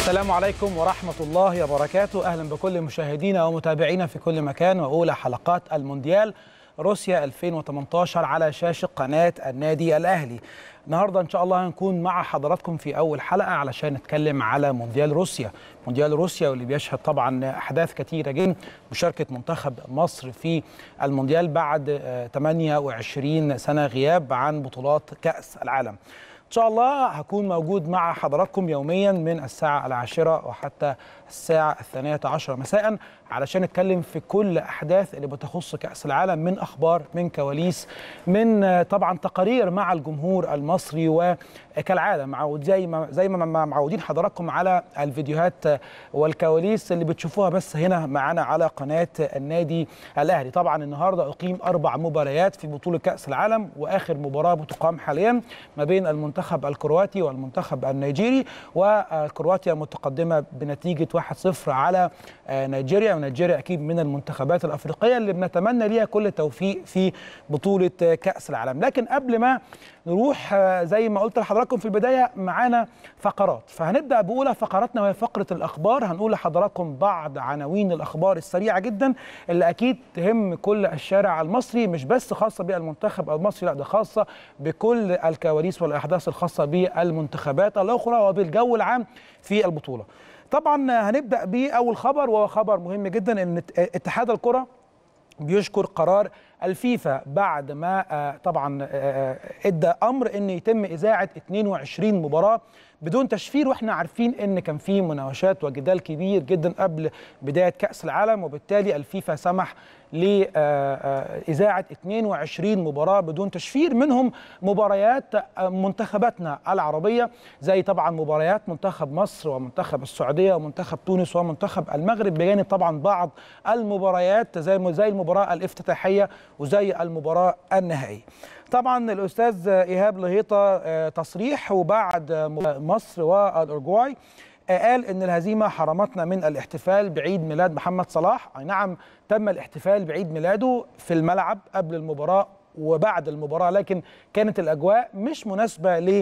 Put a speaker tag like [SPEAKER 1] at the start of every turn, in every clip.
[SPEAKER 1] السلام عليكم ورحمة الله وبركاته أهلا بكل مشاهدينا ومتابعينا في كل مكان وأولى حلقات المونديال روسيا 2018 على شاشة قناة النادي الأهلي النهاردة إن شاء الله هنكون مع حضراتكم في أول حلقة علشان نتكلم على مونديال روسيا مونديال روسيا واللي بيشهد طبعا أحداث كثيرة جدا مشاركة منتخب مصر في المونديال بعد 28 سنة غياب عن بطولات كأس العالم ان شاء الله هكون موجود مع حضراتكم يوميا من الساعه العاشره وحتى الساعه الثانيه عشر مساء علشان نتكلم في كل احداث اللي بتخص كاس العالم من اخبار من كواليس من طبعا تقارير مع الجمهور المصري وكالعاده معود زي ما زي ما معودين حضراتكم على الفيديوهات والكواليس اللي بتشوفوها بس هنا معانا على قناه النادي الاهلي طبعا النهارده اقيم اربع مباريات في بطوله كاس العالم واخر مباراه بتقام حاليا ما بين المنتخب الكرواتي والمنتخب النيجيري وكرواتيا متقدمه بنتيجه 1-0 على نيجيريا ونيجيريا اكيد من المنتخبات الافريقيه اللي بنتمنى ليها كل التوفيق في بطوله كاس العالم لكن قبل ما نروح زي ما قلت لحضراتكم في البدايه معانا فقرات فهنبدا باولى فقراتنا وهي فقره الاخبار هنقول لحضراتكم بعض عناوين الاخبار السريعه جدا اللي اكيد تهم كل الشارع المصري مش بس خاصه بالمنتخب المصري لا ده خاصه بكل الكواليس والاحداث الخاصه بالمنتخبات الاخرى وبالجو العام في البطوله طبعا هنبدا باول خبر وهو خبر مهم جدا ان اتحاد الكره بيشكر قرار الفيفا بعد ما طبعا ادى امر ان يتم اذاعه 22 مباراه بدون تشفير واحنا عارفين ان كان في مناوشات وجدال كبير جدا قبل بدايه كاس العالم وبالتالي الفيفا سمح لإذاعة 22 مباراة بدون تشفير منهم مباريات منتخباتنا العربية زي طبعا مباريات منتخب مصر ومنتخب السعودية ومنتخب تونس ومنتخب المغرب بجانب طبعا بعض المباريات زي زي المباراة الافتتاحية وزي المباراة النهائية طبعا الاستاذ ايهاب لهيطه تصريح وبعد مصر والاورجواي قال ان الهزيمه حرمتنا من الاحتفال بعيد ميلاد محمد صلاح اي نعم تم الاحتفال بعيد ميلاده في الملعب قبل المباراه وبعد المباراه لكن كانت الاجواء مش مناسبه ل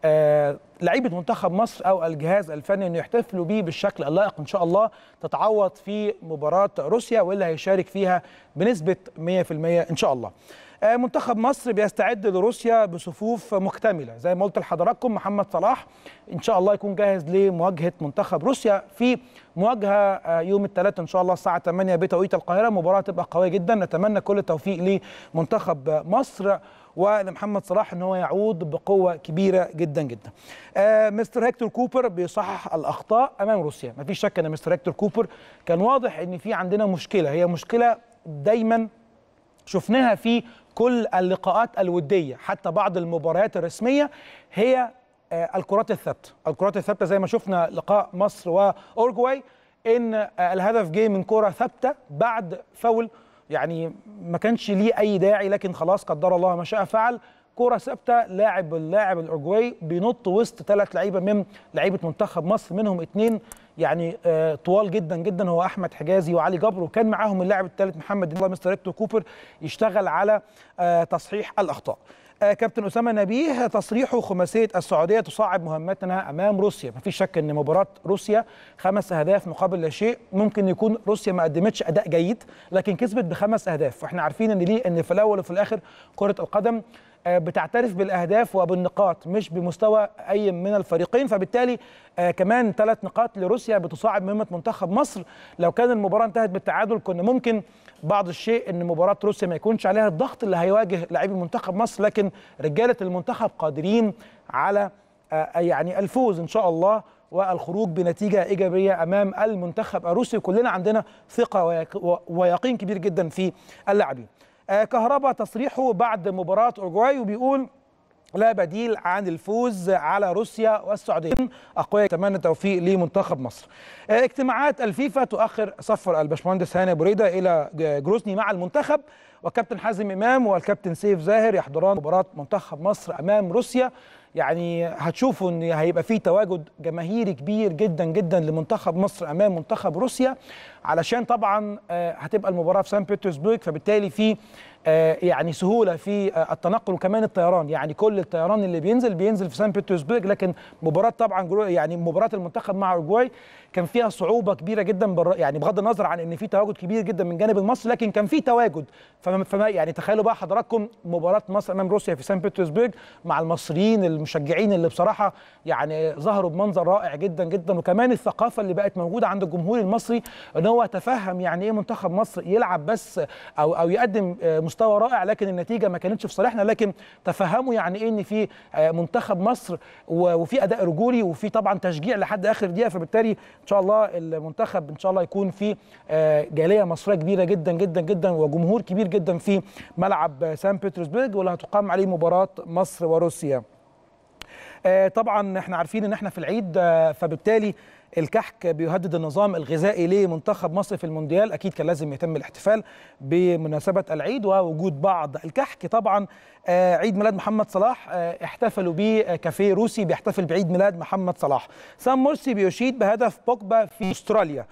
[SPEAKER 1] لعيبه منتخب مصر او الجهاز الفني انه يحتفلوا بيه بالشكل اللائق ان شاء الله تتعوض في مباراه روسيا واللي هيشارك فيها بنسبه 100% ان شاء الله منتخب مصر بيستعد لروسيا بصفوف مكتمله زي ما قلت لحضراتكم محمد صلاح ان شاء الله يكون جاهز لمواجهه منتخب روسيا في مواجهه يوم الثلاثاء ان شاء الله الساعه 8 بتوقيت القاهره مباراه تبقى قويه جدا نتمنى كل التوفيق لمنتخب مصر ولمحمد صلاح ان هو يعود بقوه كبيره جدا جدا. آه مستر هيكتور كوبر بيصحح الاخطاء امام روسيا، مفيش شك ان مستر هيكتور كوبر كان واضح ان في عندنا مشكله هي مشكله دايما شفناها في كل اللقاءات الوديه حتى بعض المباريات الرسميه هي الكرات الثابته الكرات الثابته زي ما شفنا لقاء مصر واورجواي ان الهدف جه من كره ثابته بعد فاول يعني ما كانش ليه اي داعي لكن خلاص قدر الله ما شاء فعل كرة ثابتة لاعب اللاعب الأورجواي بينط وسط ثلاث لعيبة من لعيبة منتخب مصر منهم اثنين يعني آه طوال جدا جدا هو احمد حجازي وعلي جبر وكان معاهم اللاعب الثالث محمد الله مستر هيكتور كوبر يشتغل على آه تصحيح الاخطاء آه كابتن اسامه نبيه تصريحه خماسيه السعوديه تصعب مهمتنا امام روسيا ما فيش شك ان مباراه روسيا خمس اهداف مقابل لا شيء ممكن يكون روسيا ما قدمتش اداء جيد لكن كسبت بخمس اهداف واحنا عارفين ان ليه ان في الاول وفي الاخر كره القدم بتعترف بالاهداف وبالنقاط مش بمستوى اي من الفريقين فبالتالي آه كمان ثلاث نقاط لروسيا بتصعب مهمه منتخب مصر لو كان المباراه انتهت بالتعادل كنا ممكن بعض الشيء ان مباراه روسيا ما يكونش عليها الضغط اللي هيواجه لاعبي منتخب مصر لكن رجاله المنتخب قادرين على آه يعني الفوز ان شاء الله والخروج بنتيجه ايجابيه امام المنتخب الروسي وكلنا عندنا ثقه ويقين كبير جدا في اللاعبين آه كهربا تصريحه بعد مباراة أورجواي وبيقول لا بديل عن الفوز على روسيا والسعودية أقوياء أتمنى التوفيق لمنتخب مصر آه اجتماعات الفيفا تؤخر سفر الباشمهندس هاني بريدة إلى جروزني مع المنتخب والكابتن حازم إمام والكابتن سيف زاهر يحضران مباراة منتخب مصر أمام روسيا يعني هتشوفوا ان هيبقى في تواجد جماهيري كبير جدا جدا لمنتخب مصر امام منتخب روسيا علشان طبعا هتبقى المباراه في سان بطرسبرغ فبالتالي في يعني سهوله في التنقل وكمان الطيران يعني كل الطيران اللي بينزل بينزل في سان بطرسبرغ لكن مباراه طبعا يعني مباراه المنتخب مع اوروجواي كان فيها صعوبه كبيره جدا بر... يعني بغض النظر عن ان في تواجد كبير جدا من جانب المصري لكن كان في تواجد فما... فما يعني تخيلوا بقى حضراتكم مباراه مصر امام روسيا في سان بطرسبرغ مع المصريين المشجعين اللي بصراحه يعني ظهروا بمنظر رائع جدا جدا وكمان الثقافه اللي بقت موجوده عند الجمهور المصري ان هو تفهم يعني ايه منتخب مصر يلعب بس او او يقدم مستوى رائع لكن النتيجه ما كانتش في صالحنا لكن تفهموا يعني ايه ان في منتخب مصر وفي اداء رجولي وفي طبعا تشجيع لحد اخر دقيقه فبالتالي ان شاء الله المنتخب ان شاء الله يكون في جاليه مصريه كبيره جدا جدا جدا وجمهور كبير جدا في ملعب سان بطرسبرغ واللي هتقام عليه مباراه مصر وروسيا. طبعا احنا عارفين ان احنا في العيد فبالتالي الكحك بيهدد النظام الغذائي لمنتخب مصر في المونديال اكيد كان لازم يتم الاحتفال بمناسبه العيد ووجود بعض الكحك طبعا عيد ميلاد محمد صلاح احتفلوا بيه كافيه روسي بيحتفل بعيد ميلاد محمد صلاح سام مرسي بيشيد بهدف بوجبا في استراليا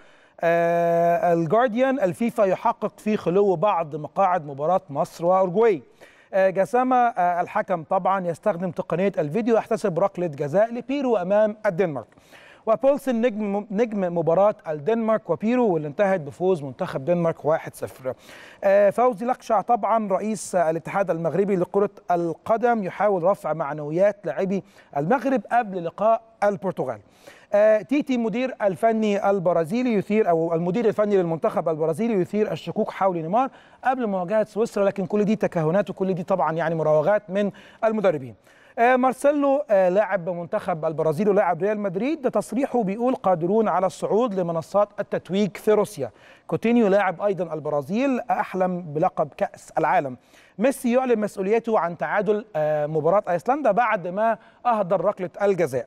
[SPEAKER 1] الجارديان الفيفا يحقق في خلو بعض مقاعد مباراه مصر واورجواي جسامة الحكم طبعا يستخدم تقنية الفيديو يحتسب ركلة جزاء لبيرو أمام الدنمارك وبولسن نجم نجم مباراة الدنمارك وبيرو واللي انتهت بفوز منتخب دنمارك 1-0 فوزي لقشع طبعا رئيس الاتحاد المغربي لكرة القدم يحاول رفع معنويات لاعبي المغرب قبل لقاء البرتغال تيتي مدير الفني البرازيلي يثير او المدير الفني للمنتخب البرازيلي يثير الشكوك حول نيمار قبل مواجهه سويسرا لكن كل دي تكهنات وكل دي طبعا يعني مراوغات من المدربين مارسيلو لاعب منتخب البرازيل ولاعب ريال مدريد ده تصريحه بيقول قادرون على الصعود لمنصات التتويج في روسيا كوتينيو لاعب ايضا البرازيل احلم بلقب كاس العالم ميسي يعلن مسؤوليته عن تعادل مباراه ايسلندا بعد ما اهدر ركله الجزاء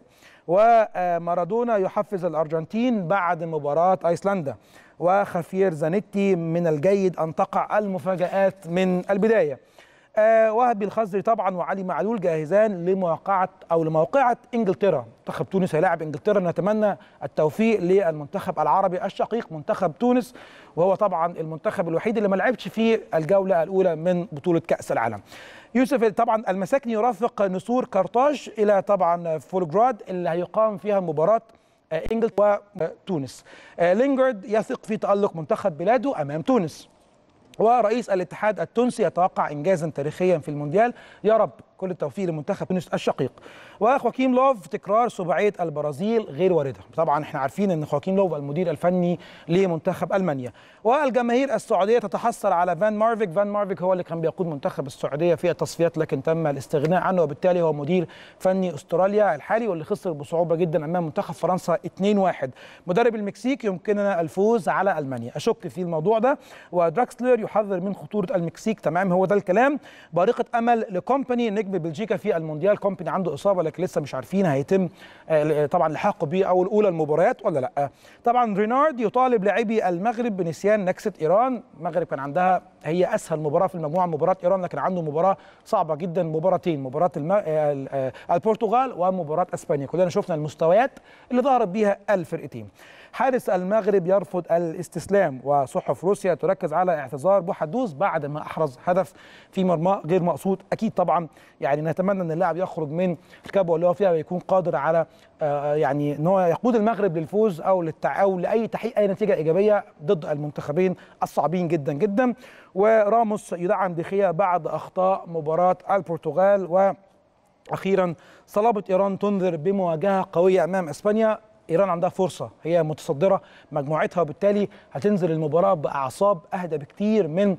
[SPEAKER 1] ومارادونا يحفز الارجنتين بعد مباراه ايسلندا وخفير زانيتي من الجيد ان تقع المفاجات من البدايه آه وهبي الخزري طبعا وعلي معلول جاهزان لموقعة او لموقعة انجلترا منتخب تونس هيلاعب انجلترا نتمنى التوفيق للمنتخب العربي الشقيق منتخب تونس وهو طبعا المنتخب الوحيد اللي ما لعبش في الجولة الاولى من بطولة كأس العالم يوسف طبعا المساكني يرافق نسور قرطاج الى طبعا فولجراد اللي هيقام فيها مباراة انجلترا وتونس لينجارد يثق في تألق منتخب بلاده امام تونس ورئيس الاتحاد التونسي يتوقع انجازا تاريخيا في المونديال يا رب كل التوفيق لمنتخب تونس الشقيق وخواكيم لوف تكرار سباعيه البرازيل غير وارده طبعا احنا عارفين ان خواكيم لوف المدير الفني لمنتخب المانيا والجماهير السعوديه تتحصل على فان مارفيك فان مارفيك هو اللي كان بيقود منتخب السعوديه في التصفيات لكن تم الاستغناء عنه وبالتالي هو مدير فني استراليا الحالي واللي خسر بصعوبه جدا امام منتخب فرنسا 2-1 مدرب المكسيك يمكننا الفوز على المانيا اشك في الموضوع ده ودراكسلر يحذر من خطوره المكسيك تمام هو ده الكلام بارقه امل لكومباني نجم بلجيكا في المونديال كومباني عنده اصابه لكن لسه مش عارفين هيتم طبعا لحاقه بيه او الاولى المباريات ولا لا طبعا رينارد يطالب لاعبي المغرب بنسيان نكسه ايران المغرب كان عندها هي اسهل مباراه في المجموعه مباراه ايران لكن عنده مباراه صعبه جدا مباراتين مباراه الم... البرتغال ومباراه اسبانيا كلنا شفنا المستويات اللي ظهرت بيها الفرقتين حارس المغرب يرفض الاستسلام وصحف روسيا تركز على اعتذار بوحدوز بعد ما احرز هدف في مرمى غير مقصود اكيد طبعا يعني نتمنى ان اللاعب يخرج من الكبوه اللي هو فيها ويكون قادر على آه يعني ان هو يقود المغرب للفوز او للتع... او لاي تحقيق اي نتيجه ايجابيه ضد المنتخبين الصعبين جدا جدا وراموس يدعم دخيا بعد اخطاء مباراه البرتغال و اخيرا صلابه ايران تنذر بمواجهه قويه امام اسبانيا ايران عندها فرصه هي متصدره مجموعتها وبالتالي هتنزل المباراه باعصاب اهدى بكتير من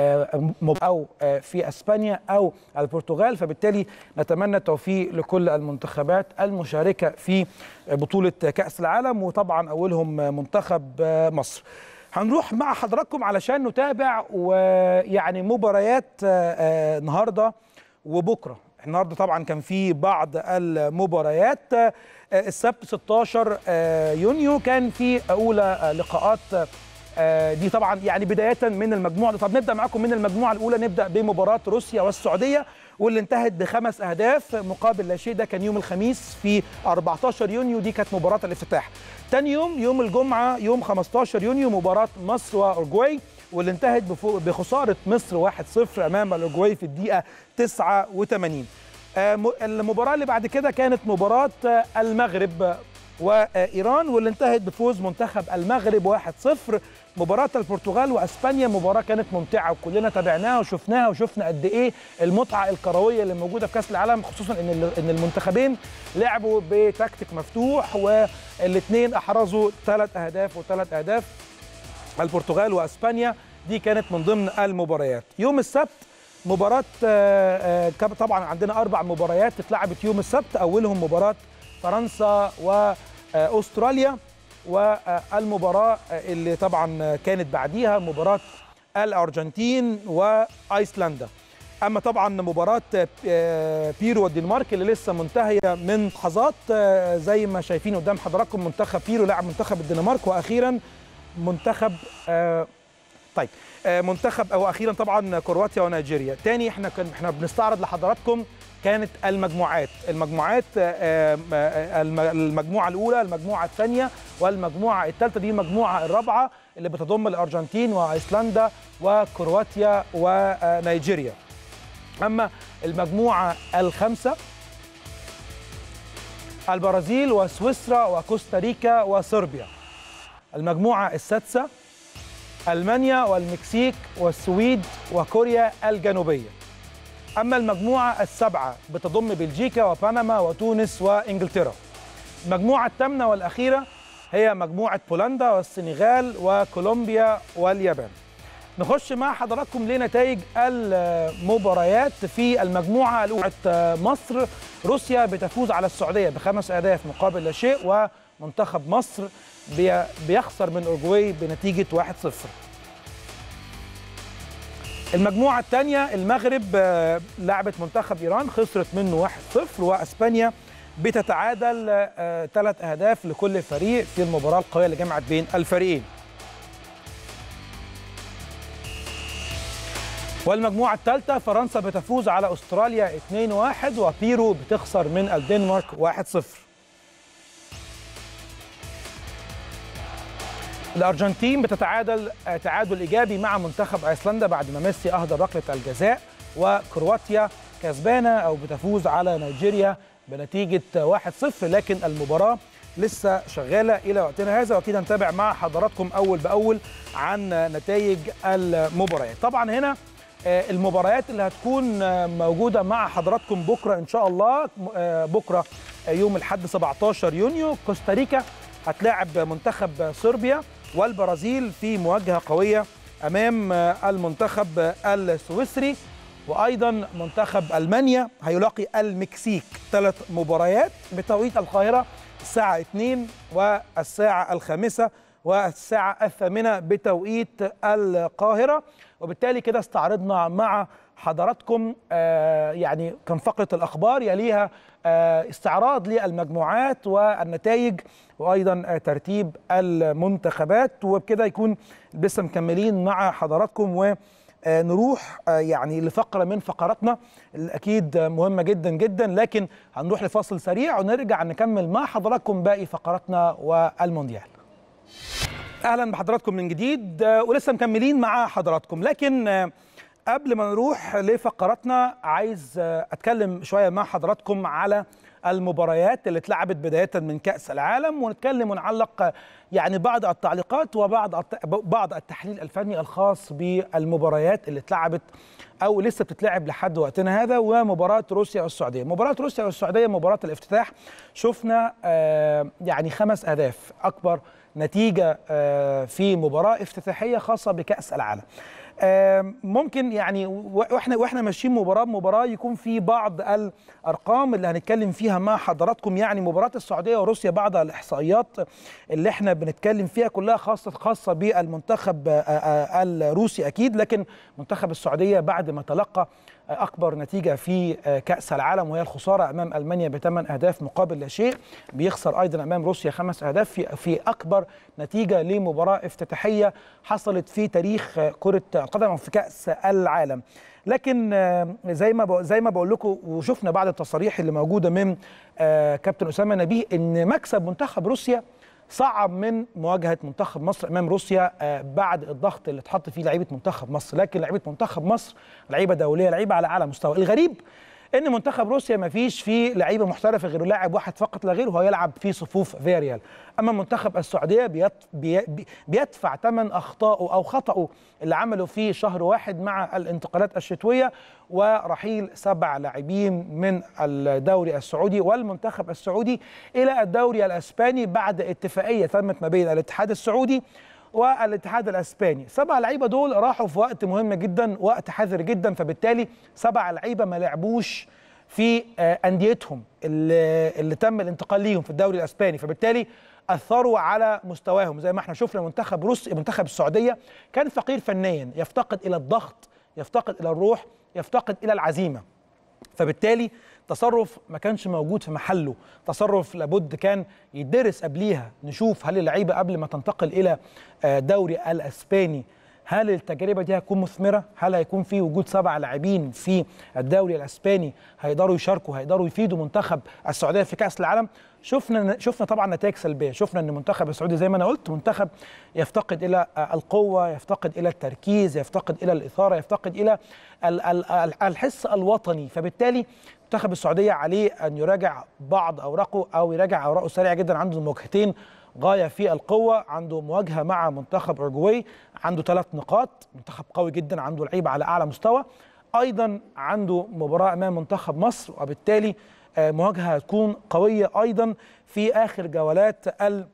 [SPEAKER 1] او في اسبانيا او البرتغال فبالتالي نتمنى التوفيق لكل المنتخبات المشاركه في بطوله كاس العالم وطبعا اولهم منتخب مصر هنروح مع حضراتكم علشان نتابع ويعني مباريات النهارده وبكره النهارده طبعا كان في بعض المباريات السبت 16 يونيو كان في اولى لقاءات دي طبعا يعني بدايه من المجموعه طب نبدا معاكم من المجموعه الاولى نبدا بمباراه روسيا والسعوديه واللي انتهت بخمس اهداف مقابل لا شيء ده كان يوم الخميس في 14 يونيو دي كانت مباراه الافتتاح تاني يوم يوم الجمعه يوم 15 يونيو مباراه مصر واورجواي واللي انتهت بفو- بخساره مصر 1-0 امام الاوروجواي في الدقيقه 89 آه، م- المباراه اللي بعد كده كانت مباراه آه، المغرب وايران واللي انتهت بفوز منتخب المغرب 1-0 مباراه البرتغال واسبانيا مباراه كانت ممتعه وكلنا تابعناها وشفناها وشفنا قد ايه المتعه الكرويه اللي موجوده في كاس العالم خصوصا ان ال- ان المنتخبين لعبوا بتكتيك مفتوح والاثنين احرزوا ثلاث اهداف وثلاث اهداف البرتغال واسبانيا دي كانت من ضمن المباريات يوم السبت مباراة آه، آه، كاب- طبعا عندنا أربع مباريات اتلعبت يوم السبت أولهم مباراة فرنسا وأستراليا والمباراة اللي طبعا كانت بعديها مباراة الأرجنتين وأيسلندا أما طبعا مباراة آه، بيرو والدنمارك اللي لسه منتهية من لحظات آه، زي ما شايفين قدام حضراتكم منتخب بيرو لعب منتخب الدنمارك وأخيرا منتخب آه، طيب آه، منتخب او اخيرا طبعا كرواتيا ونيجيريا تاني احنا كان احنا بنستعرض لحضراتكم كانت المجموعات المجموعات آه، آه، الم- المجموعه الاولى المجموعه الثانيه والمجموعه الثالثه دي المجموعه الرابعه اللي بتضم الارجنتين وايسلندا وكرواتيا ونيجيريا اما المجموعه الخامسه البرازيل وسويسرا وكوستاريكا وصربيا المجموعه السادسه المانيا والمكسيك والسويد وكوريا الجنوبيه اما المجموعه السابعه بتضم بلجيكا وبنما وتونس وانجلترا المجموعه الثامنه والاخيره هي مجموعه بولندا والسنغال وكولومبيا واليابان نخش مع حضراتكم لنتائج المباريات في المجموعه الاولى مصر روسيا بتفوز على السعوديه بخمس اهداف مقابل لا شيء ومنتخب مصر بي- بيخسر من اورجواي بنتيجه 1-0 المجموعة الثانية المغرب آه، لعبت منتخب إيران خسرت منه 1-0 وأسبانيا بتتعادل ثلاث أهداف لكل فريق في المباراة القوية اللي جمعت بين الفريقين والمجموعة الثالثة فرنسا بتفوز على أستراليا 2-1 وبيرو بتخسر من الدنمارك 1-0 الارجنتين بتتعادل آه، تعادل ايجابي مع منتخب ايسلندا بعد ما ميسي اهدر ركله الجزاء وكرواتيا كسبانه او بتفوز على نيجيريا بنتيجه 1-0 لكن المباراه لسه شغاله الى وقتنا هذا واكيد هنتابع مع حضراتكم اول باول عن نتائج المباريات طبعا هنا آه، المباريات اللي هتكون آه، موجوده مع حضراتكم بكره ان شاء الله آه، بكره آه، يوم الاحد 17 يونيو كوستاريكا هتلاعب منتخب صربيا والبرازيل في مواجهه قويه امام آه، المنتخب آه، السويسري وايضا منتخب المانيا هيلاقي المكسيك ثلاث مباريات بتوقيت القاهره الساعه 2 والساعه الخامسه والساعه الثامنه بتوقيت القاهره وبالتالي كده استعرضنا مع حضراتكم آه، يعني كان فقره الاخبار يليها آه، استعراض للمجموعات والنتائج وايضا آه، ترتيب المنتخبات وبكده يكون لسه مكملين مع حضراتكم و آه، نروح آه، يعني لفقره من فقراتنا اللي اكيد آه، مهمه جدا جدا لكن هنروح لفاصل سريع ونرجع نكمل مع حضراتكم باقي فقراتنا والمونديال اهلا بحضراتكم من جديد آه، ولسه مكملين مع حضراتكم لكن آه، قبل ما نروح لفقراتنا عايز آه، اتكلم شويه مع حضراتكم على المباريات اللي اتلعبت بدايه من كاس العالم ونتكلم ونعلق آه، يعني بعض التعليقات وبعض الت- بعض التحليل الفني الخاص بالمباريات اللي اتلعبت او لسه بتتلعب لحد وقتنا هذا ومباراه روسيا والسعوديه مباراه روسيا والسعوديه مباراه الافتتاح شفنا آه، يعني خمس اهداف اكبر نتيجه آه، في مباراه افتتاحيه خاصه بكاس العالم آه، ممكن يعني و- واحنا واحنا ماشيين مباراه بمباراه يكون في بعض الارقام اللي هنتكلم فيها مع حضراتكم يعني مباراه السعوديه وروسيا بعض الاحصائيات اللي احنا بنتكلم فيها كلها خاصه خاصه بالمنتخب آه، آه، الروسي اكيد لكن منتخب السعوديه بعد ما تلقى اكبر نتيجه في كاس العالم وهي الخساره امام المانيا بثمان اهداف مقابل لا شيء بيخسر ايضا امام روسيا خمس اهداف في في اكبر نتيجه لمباراه افتتاحيه حصلت في تاريخ كره القدم أو في كاس العالم لكن آه، زي ما بق- زي ما بقول لكم وشفنا بعد التصاريح اللي موجوده من آه، كابتن اسامه نبيه ان مكسب منتخب روسيا صعب من مواجهه منتخب مصر امام روسيا آه، بعد الضغط اللي اتحط فيه لعيبه منتخب مصر لكن لعيبه منتخب مصر لعيبه دوليه لعيبه على اعلى مستوى الغريب ان منتخب روسيا ما فيش فيه لعيبه محترفه غير لاعب واحد فقط لا غير وهو يلعب في صفوف فياريال اما منتخب السعوديه بيت بي بيدفع ثمن اخطائه او خطاه اللي عمله في شهر واحد مع الانتقالات الشتويه ورحيل سبع لاعبين من الدوري السعودي والمنتخب السعودي الى الدوري الاسباني بعد اتفاقيه تمت ما بين الاتحاد السعودي والاتحاد الاسباني سبع لعيبه دول راحوا في وقت مهم جدا وقت حذر جدا فبالتالي سبع لعيبه ما لعبوش في آه، انديتهم اللي, اللي تم الانتقال ليهم في الدوري الاسباني فبالتالي اثروا على مستواهم زي ما احنا شفنا منتخب روسيا منتخب السعوديه كان فقير فنيا يفتقد الى الضغط يفتقد الى الروح يفتقد الى العزيمه فبالتالي تصرف ما كانش موجود في محله تصرف لابد كان يدرس قبليها نشوف هل اللعيبه قبل ما تنتقل الى آه، دوري الاسباني هل التجربه دي هتكون مثمره هل هيكون في وجود سبع لاعبين في الدوري الاسباني هيقدروا يشاركوا هيقدروا يفيدوا منتخب السعوديه في كاس العالم شفنا شفنا طبعا نتائج سلبيه شفنا ان المنتخب السعودي زي ما انا قلت منتخب يفتقد الى القوه يفتقد الى التركيز يفتقد الى الاثاره يفتقد الى الحس الوطني فبالتالي منتخب السعوديه عليه ان يراجع بعض اوراقه او يراجع اوراقه سريع جدا عنده مواجهتين غايه في القوه عنده مواجهه مع منتخب اورجواي عنده ثلاث نقاط منتخب قوي جدا عنده لعيبه على اعلى مستوى ايضا عنده مباراه امام منتخب مصر وبالتالي آه، مواجهه هتكون قويه ايضا في اخر جولات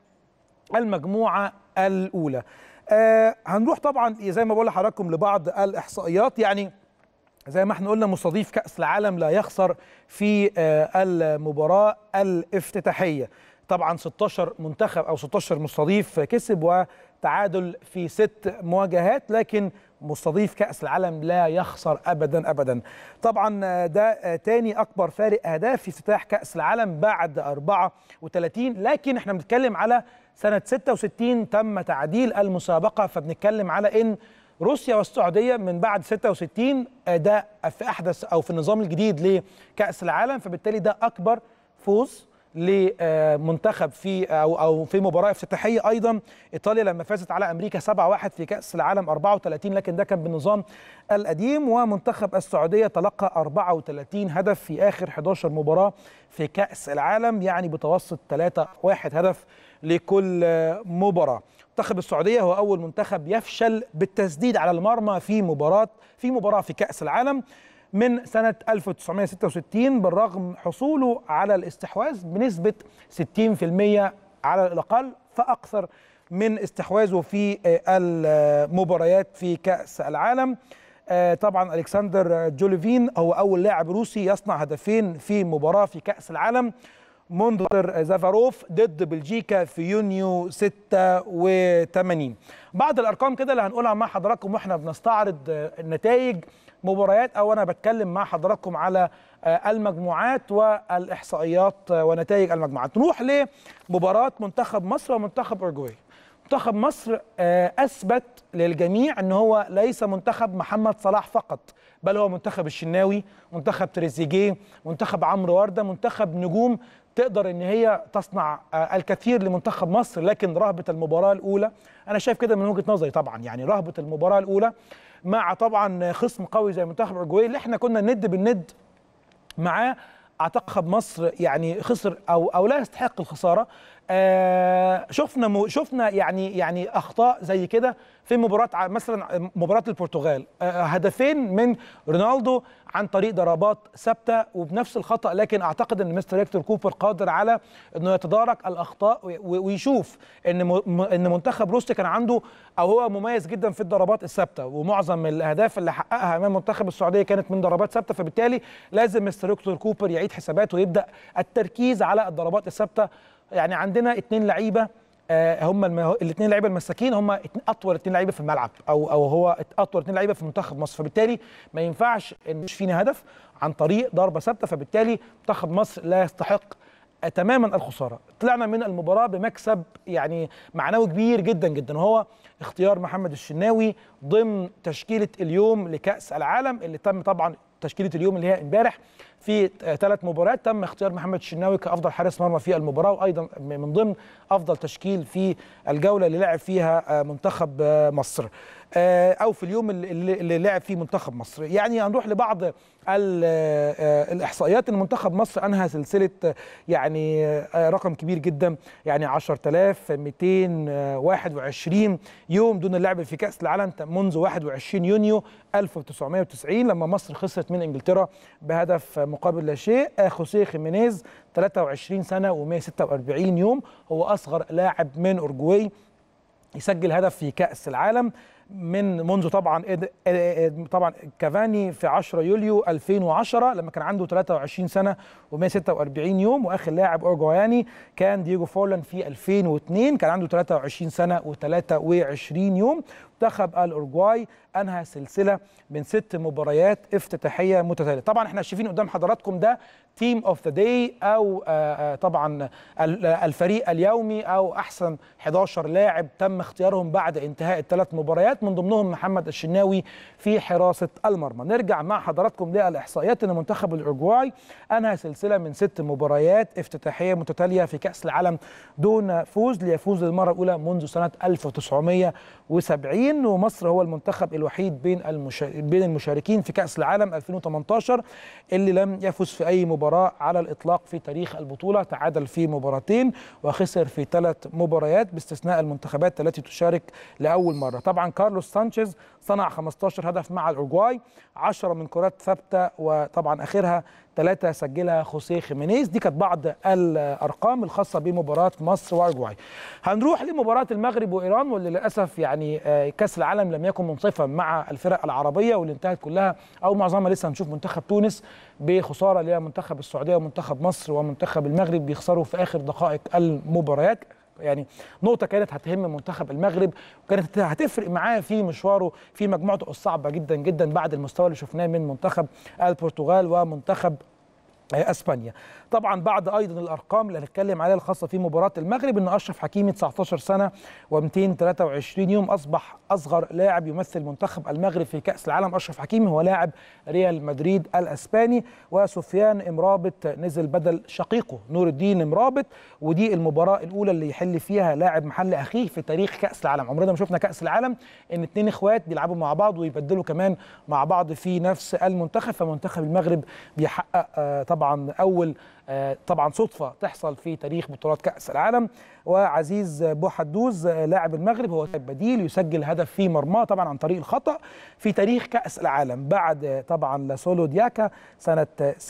[SPEAKER 1] المجموعه الاولى آه هنروح طبعا زي ما بقول لحضراتكم لبعض الاحصائيات يعني زي ما احنا قلنا مستضيف كاس العالم لا يخسر في آه المباراه الافتتاحيه طبعا 16 منتخب او 16 مستضيف كسب وتعادل في ست مواجهات لكن مستضيف كأس العالم لا يخسر أبدا أبدا طبعا ده تاني أكبر فارق أهداف في افتتاح كأس العالم بعد 34 لكن احنا بنتكلم على سنة 66 تم تعديل المسابقة فبنتكلم على إن روسيا والسعودية من بعد 66 ده في أحدث أو في النظام الجديد لكأس العالم فبالتالي ده أكبر فوز لمنتخب في او او في مباراه افتتاحيه ايضا ايطاليا لما فازت على امريكا 7-1 في كاس العالم 34 لكن ده كان بالنظام القديم ومنتخب السعوديه تلقى 34 هدف في اخر 11 مباراه في كاس العالم يعني بتوسط 3 1 هدف لكل مباراه منتخب السعوديه هو اول منتخب يفشل بالتسديد على المرمى في مباراه في مباراه في كاس العالم من سنة 1966 بالرغم حصوله على الاستحواذ بنسبة 60% على الأقل فأكثر من استحواذه في المباريات في كأس العالم طبعا ألكسندر جوليفين هو أول لاعب روسي يصنع هدفين في مباراة في كأس العالم منذ زافاروف ضد بلجيكا في يونيو 86 بعض الارقام كده اللي هنقولها مع حضراتكم واحنا بنستعرض النتائج مباريات او انا بتكلم مع حضراتكم على المجموعات والاحصائيات ونتائج المجموعات نروح لمباراه منتخب مصر ومنتخب اورجواي منتخب مصر اثبت للجميع ان هو ليس منتخب محمد صلاح فقط بل هو منتخب الشناوي منتخب تريزيجيه منتخب عمرو ورده منتخب نجوم تقدر ان هي تصنع الكثير لمنتخب مصر لكن رهبه المباراه الاولى انا شايف كده من وجهه نظري طبعا يعني رهبه المباراه الاولى مع طبعا خصم قوي زي منتخب اورجواي اللي احنا كنا ند بالند معاه اعتقد مصر يعني خسر او او لا يستحق الخساره آه شفنا شفنا يعني يعني اخطاء زي كده في مباراه مثلا مباراه البرتغال آه هدفين من رونالدو عن طريق ضربات ثابته وبنفس الخطا لكن اعتقد ان مستر هيكتور كوبر قادر على انه يتدارك الاخطاء ويشوف ان ان منتخب روسيا كان عنده او هو مميز جدا في الضربات الثابته ومعظم الاهداف اللي حققها امام منتخب السعوديه كانت من ضربات ثابته فبالتالي لازم مستر هيكتور كوبر يعيد حساباته ويبدا التركيز على الضربات الثابته يعني عندنا اثنين لعيبه هم المه... الاثنين لعيبه المساكين هم اطول اثنين لعيبه في الملعب او او هو اطول اثنين لعيبه في منتخب مصر فبالتالي ما ينفعش ان مش فينا هدف عن طريق ضربه ثابته فبالتالي منتخب مصر لا يستحق تماما الخساره طلعنا من المباراه بمكسب يعني معنوي كبير جدا جدا وهو اختيار محمد الشناوي ضمن تشكيله اليوم لكاس العالم اللي تم طبعا تشكيله اليوم اللي هي امبارح في ثلاث مباريات تم اختيار محمد الشناوي كافضل حارس مرمى في المباراه وايضا من ضمن افضل تشكيل في الجوله اللي لعب فيها منتخب مصر او في اليوم اللي لعب فيه منتخب مصر يعني هنروح لبعض الاحصائيات ان منتخب مصر انهى سلسله يعني رقم كبير جدا يعني 10221 يوم دون اللعب في كاس العالم منذ 21 يونيو 1990 لما مصر خسرت من انجلترا بهدف مقابل لا شيء خوسيه خيمينيز 23 سنه و146 يوم هو اصغر لاعب من اورجواي يسجل هدف في كاس العالم من منذ طبعا طبعا كافاني في 10 يوليو 2010 لما كان عنده 23 سنه و146 يوم واخر لاعب اورجواياني كان دييجو فورلان في 2002 كان عنده 23 سنه و23 يوم منتخب الاورجواي انهى سلسله من ست مباريات افتتاحيه متتاليه طبعا احنا شايفين قدام حضراتكم ده تيم اوف ذا داي او آآ طبعا الفريق اليومي او احسن 11 لاعب تم اختيارهم بعد انتهاء الثلاث مباريات من ضمنهم محمد الشناوي في حراسه المرمى نرجع مع حضراتكم للاحصائيات ان منتخب الاورجواي انهى سلسله من ست مباريات افتتاحيه متتاليه في كاس العالم دون فوز ليفوز للمره الاولى منذ سنه 1970 ومصر هو المنتخب الوحيد بين بين المشاركين في كاس العالم 2018 اللي لم يفز في اي مباراه على الاطلاق في تاريخ البطوله تعادل في مباراتين وخسر في ثلاث مباريات باستثناء المنتخبات التي تشارك لاول مره طبعا كارلوس سانشيز صنع 15 هدف مع الاورجواي 10 من كرات ثابته وطبعا اخرها ثلاثة سجلها خوسيه خيمينيز دي كانت بعض الأرقام الخاصة بمباراة مصر وأورجواي هنروح لمباراة المغرب وإيران واللي للأسف يعني كأس العالم لم يكن منصفا مع الفرق العربية واللي انتهت كلها أو معظمها لسه هنشوف منتخب تونس بخسارة لمنتخب السعودية ومنتخب مصر ومنتخب المغرب بيخسروا في آخر دقائق المباريات يعني نقطه كانت هتهم منتخب المغرب وكانت هتفرق معاه في مشواره في مجموعته الصعبه جدا جدا بعد المستوى اللي شفناه من منتخب البرتغال ومنتخب اسبانيا طبعا بعد ايضا الارقام اللي هنتكلم عليها الخاصه في مباراه المغرب ان اشرف حكيمي 19 سنه و223 يوم اصبح اصغر لاعب يمثل منتخب المغرب في كاس العالم اشرف حكيمي هو لاعب ريال مدريد الاسباني وسفيان امرابط نزل بدل شقيقه نور الدين امرابط ودي المباراه الاولى اللي يحل فيها لاعب محل اخيه في تاريخ كاس العالم عمرنا ما شفنا كاس العالم ان اتنين اخوات بيلعبوا مع بعض ويبدلوا كمان مع بعض في نفس المنتخب فمنتخب المغرب بيحقق طبعا اول طبعا صدفه تحصل في تاريخ بطولات كاس العالم وعزيز بوحدوز لاعب المغرب هو بديل يسجل هدف في مرماه طبعا عن طريق الخطا في تاريخ كاس العالم بعد طبعا لاسولو دياكا سنه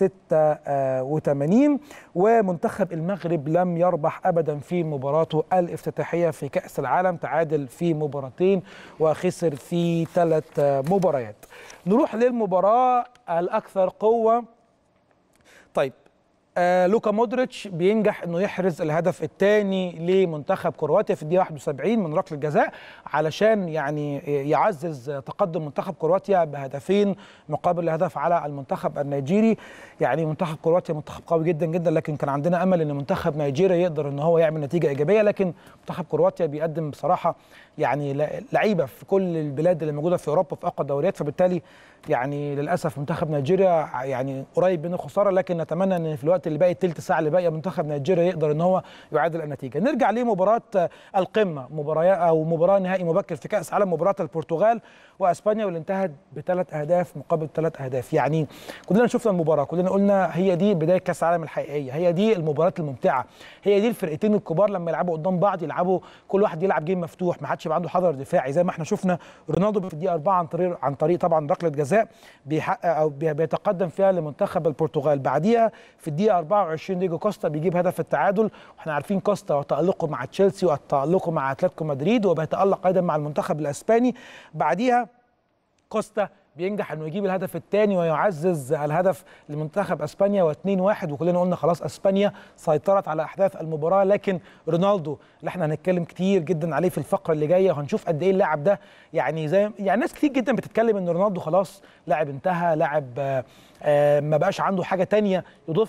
[SPEAKER 1] 86 ومنتخب المغرب لم يربح ابدا في مباراته الافتتاحيه في كاس العالم تعادل في مباراتين وخسر في ثلاث مباريات نروح للمباراه الاكثر قوه طيب آه لوكا مودريتش بينجح انه يحرز الهدف الثاني لمنتخب كرواتيا في الدقيقه 71 من ركله الجزاء علشان يعني يعزز تقدم منتخب كرواتيا بهدفين مقابل هدف على المنتخب النيجيري يعني منتخب كرواتيا منتخب قوي جدا جدا لكن كان عندنا امل ان منتخب نيجيريا يقدر ان هو يعمل نتيجه ايجابيه لكن منتخب كرواتيا بيقدم بصراحه يعني لعيبه في كل البلاد اللي موجوده في اوروبا في اقوى الدوريات فبالتالي يعني للاسف منتخب نيجيريا يعني قريب من الخساره لكن نتمنى ان في الوقت اللي باقي الثلث ساعه اللي باقيه منتخب نيجيريا يقدر ان هو يعادل النتيجه نرجع لمباراه القمه مباراه او مباراه نهائي مبكر في كاس عالم مباراه البرتغال واسبانيا واللي انتهت بثلاث اهداف مقابل ثلاث اهداف يعني كلنا شفنا المباراه كلنا قلنا هي دي بدايه كاس العالم الحقيقيه هي دي المباريات الممتعه هي دي الفرقتين الكبار لما يلعبوا قدام بعض يلعبوا كل واحد يلعب جيم مفتوح ما حدش يبقى عنده حذر دفاعي زي ما احنا شفنا رونالدو في الدقيقه 4 عن طريق عن طريق طبعا ركله جزاء بيحقق او بيتقدم فيها لمنتخب البرتغال بعديها في الدقيقه 24 ديجو كوستا بيجيب هدف التعادل واحنا عارفين كوستا وتالقه مع تشيلسي وتالقه مع اتلتيكو مدريد وبيتالق ايضا مع المنتخب الاسباني بعديها كوستا بينجح انه يجيب الهدف الثاني ويعزز الهدف لمنتخب اسبانيا و2-1 وكلنا قلنا خلاص اسبانيا سيطرت على احداث المباراه لكن رونالدو اللي احنا هنتكلم كتير جدا عليه في الفقره اللي جايه وهنشوف قد ايه اللاعب ده يعني زي يعني ناس كتير جدا بتتكلم ان رونالدو خلاص لاعب انتهى لاعب آه آه ما بقاش عنده حاجه تانية يضيفها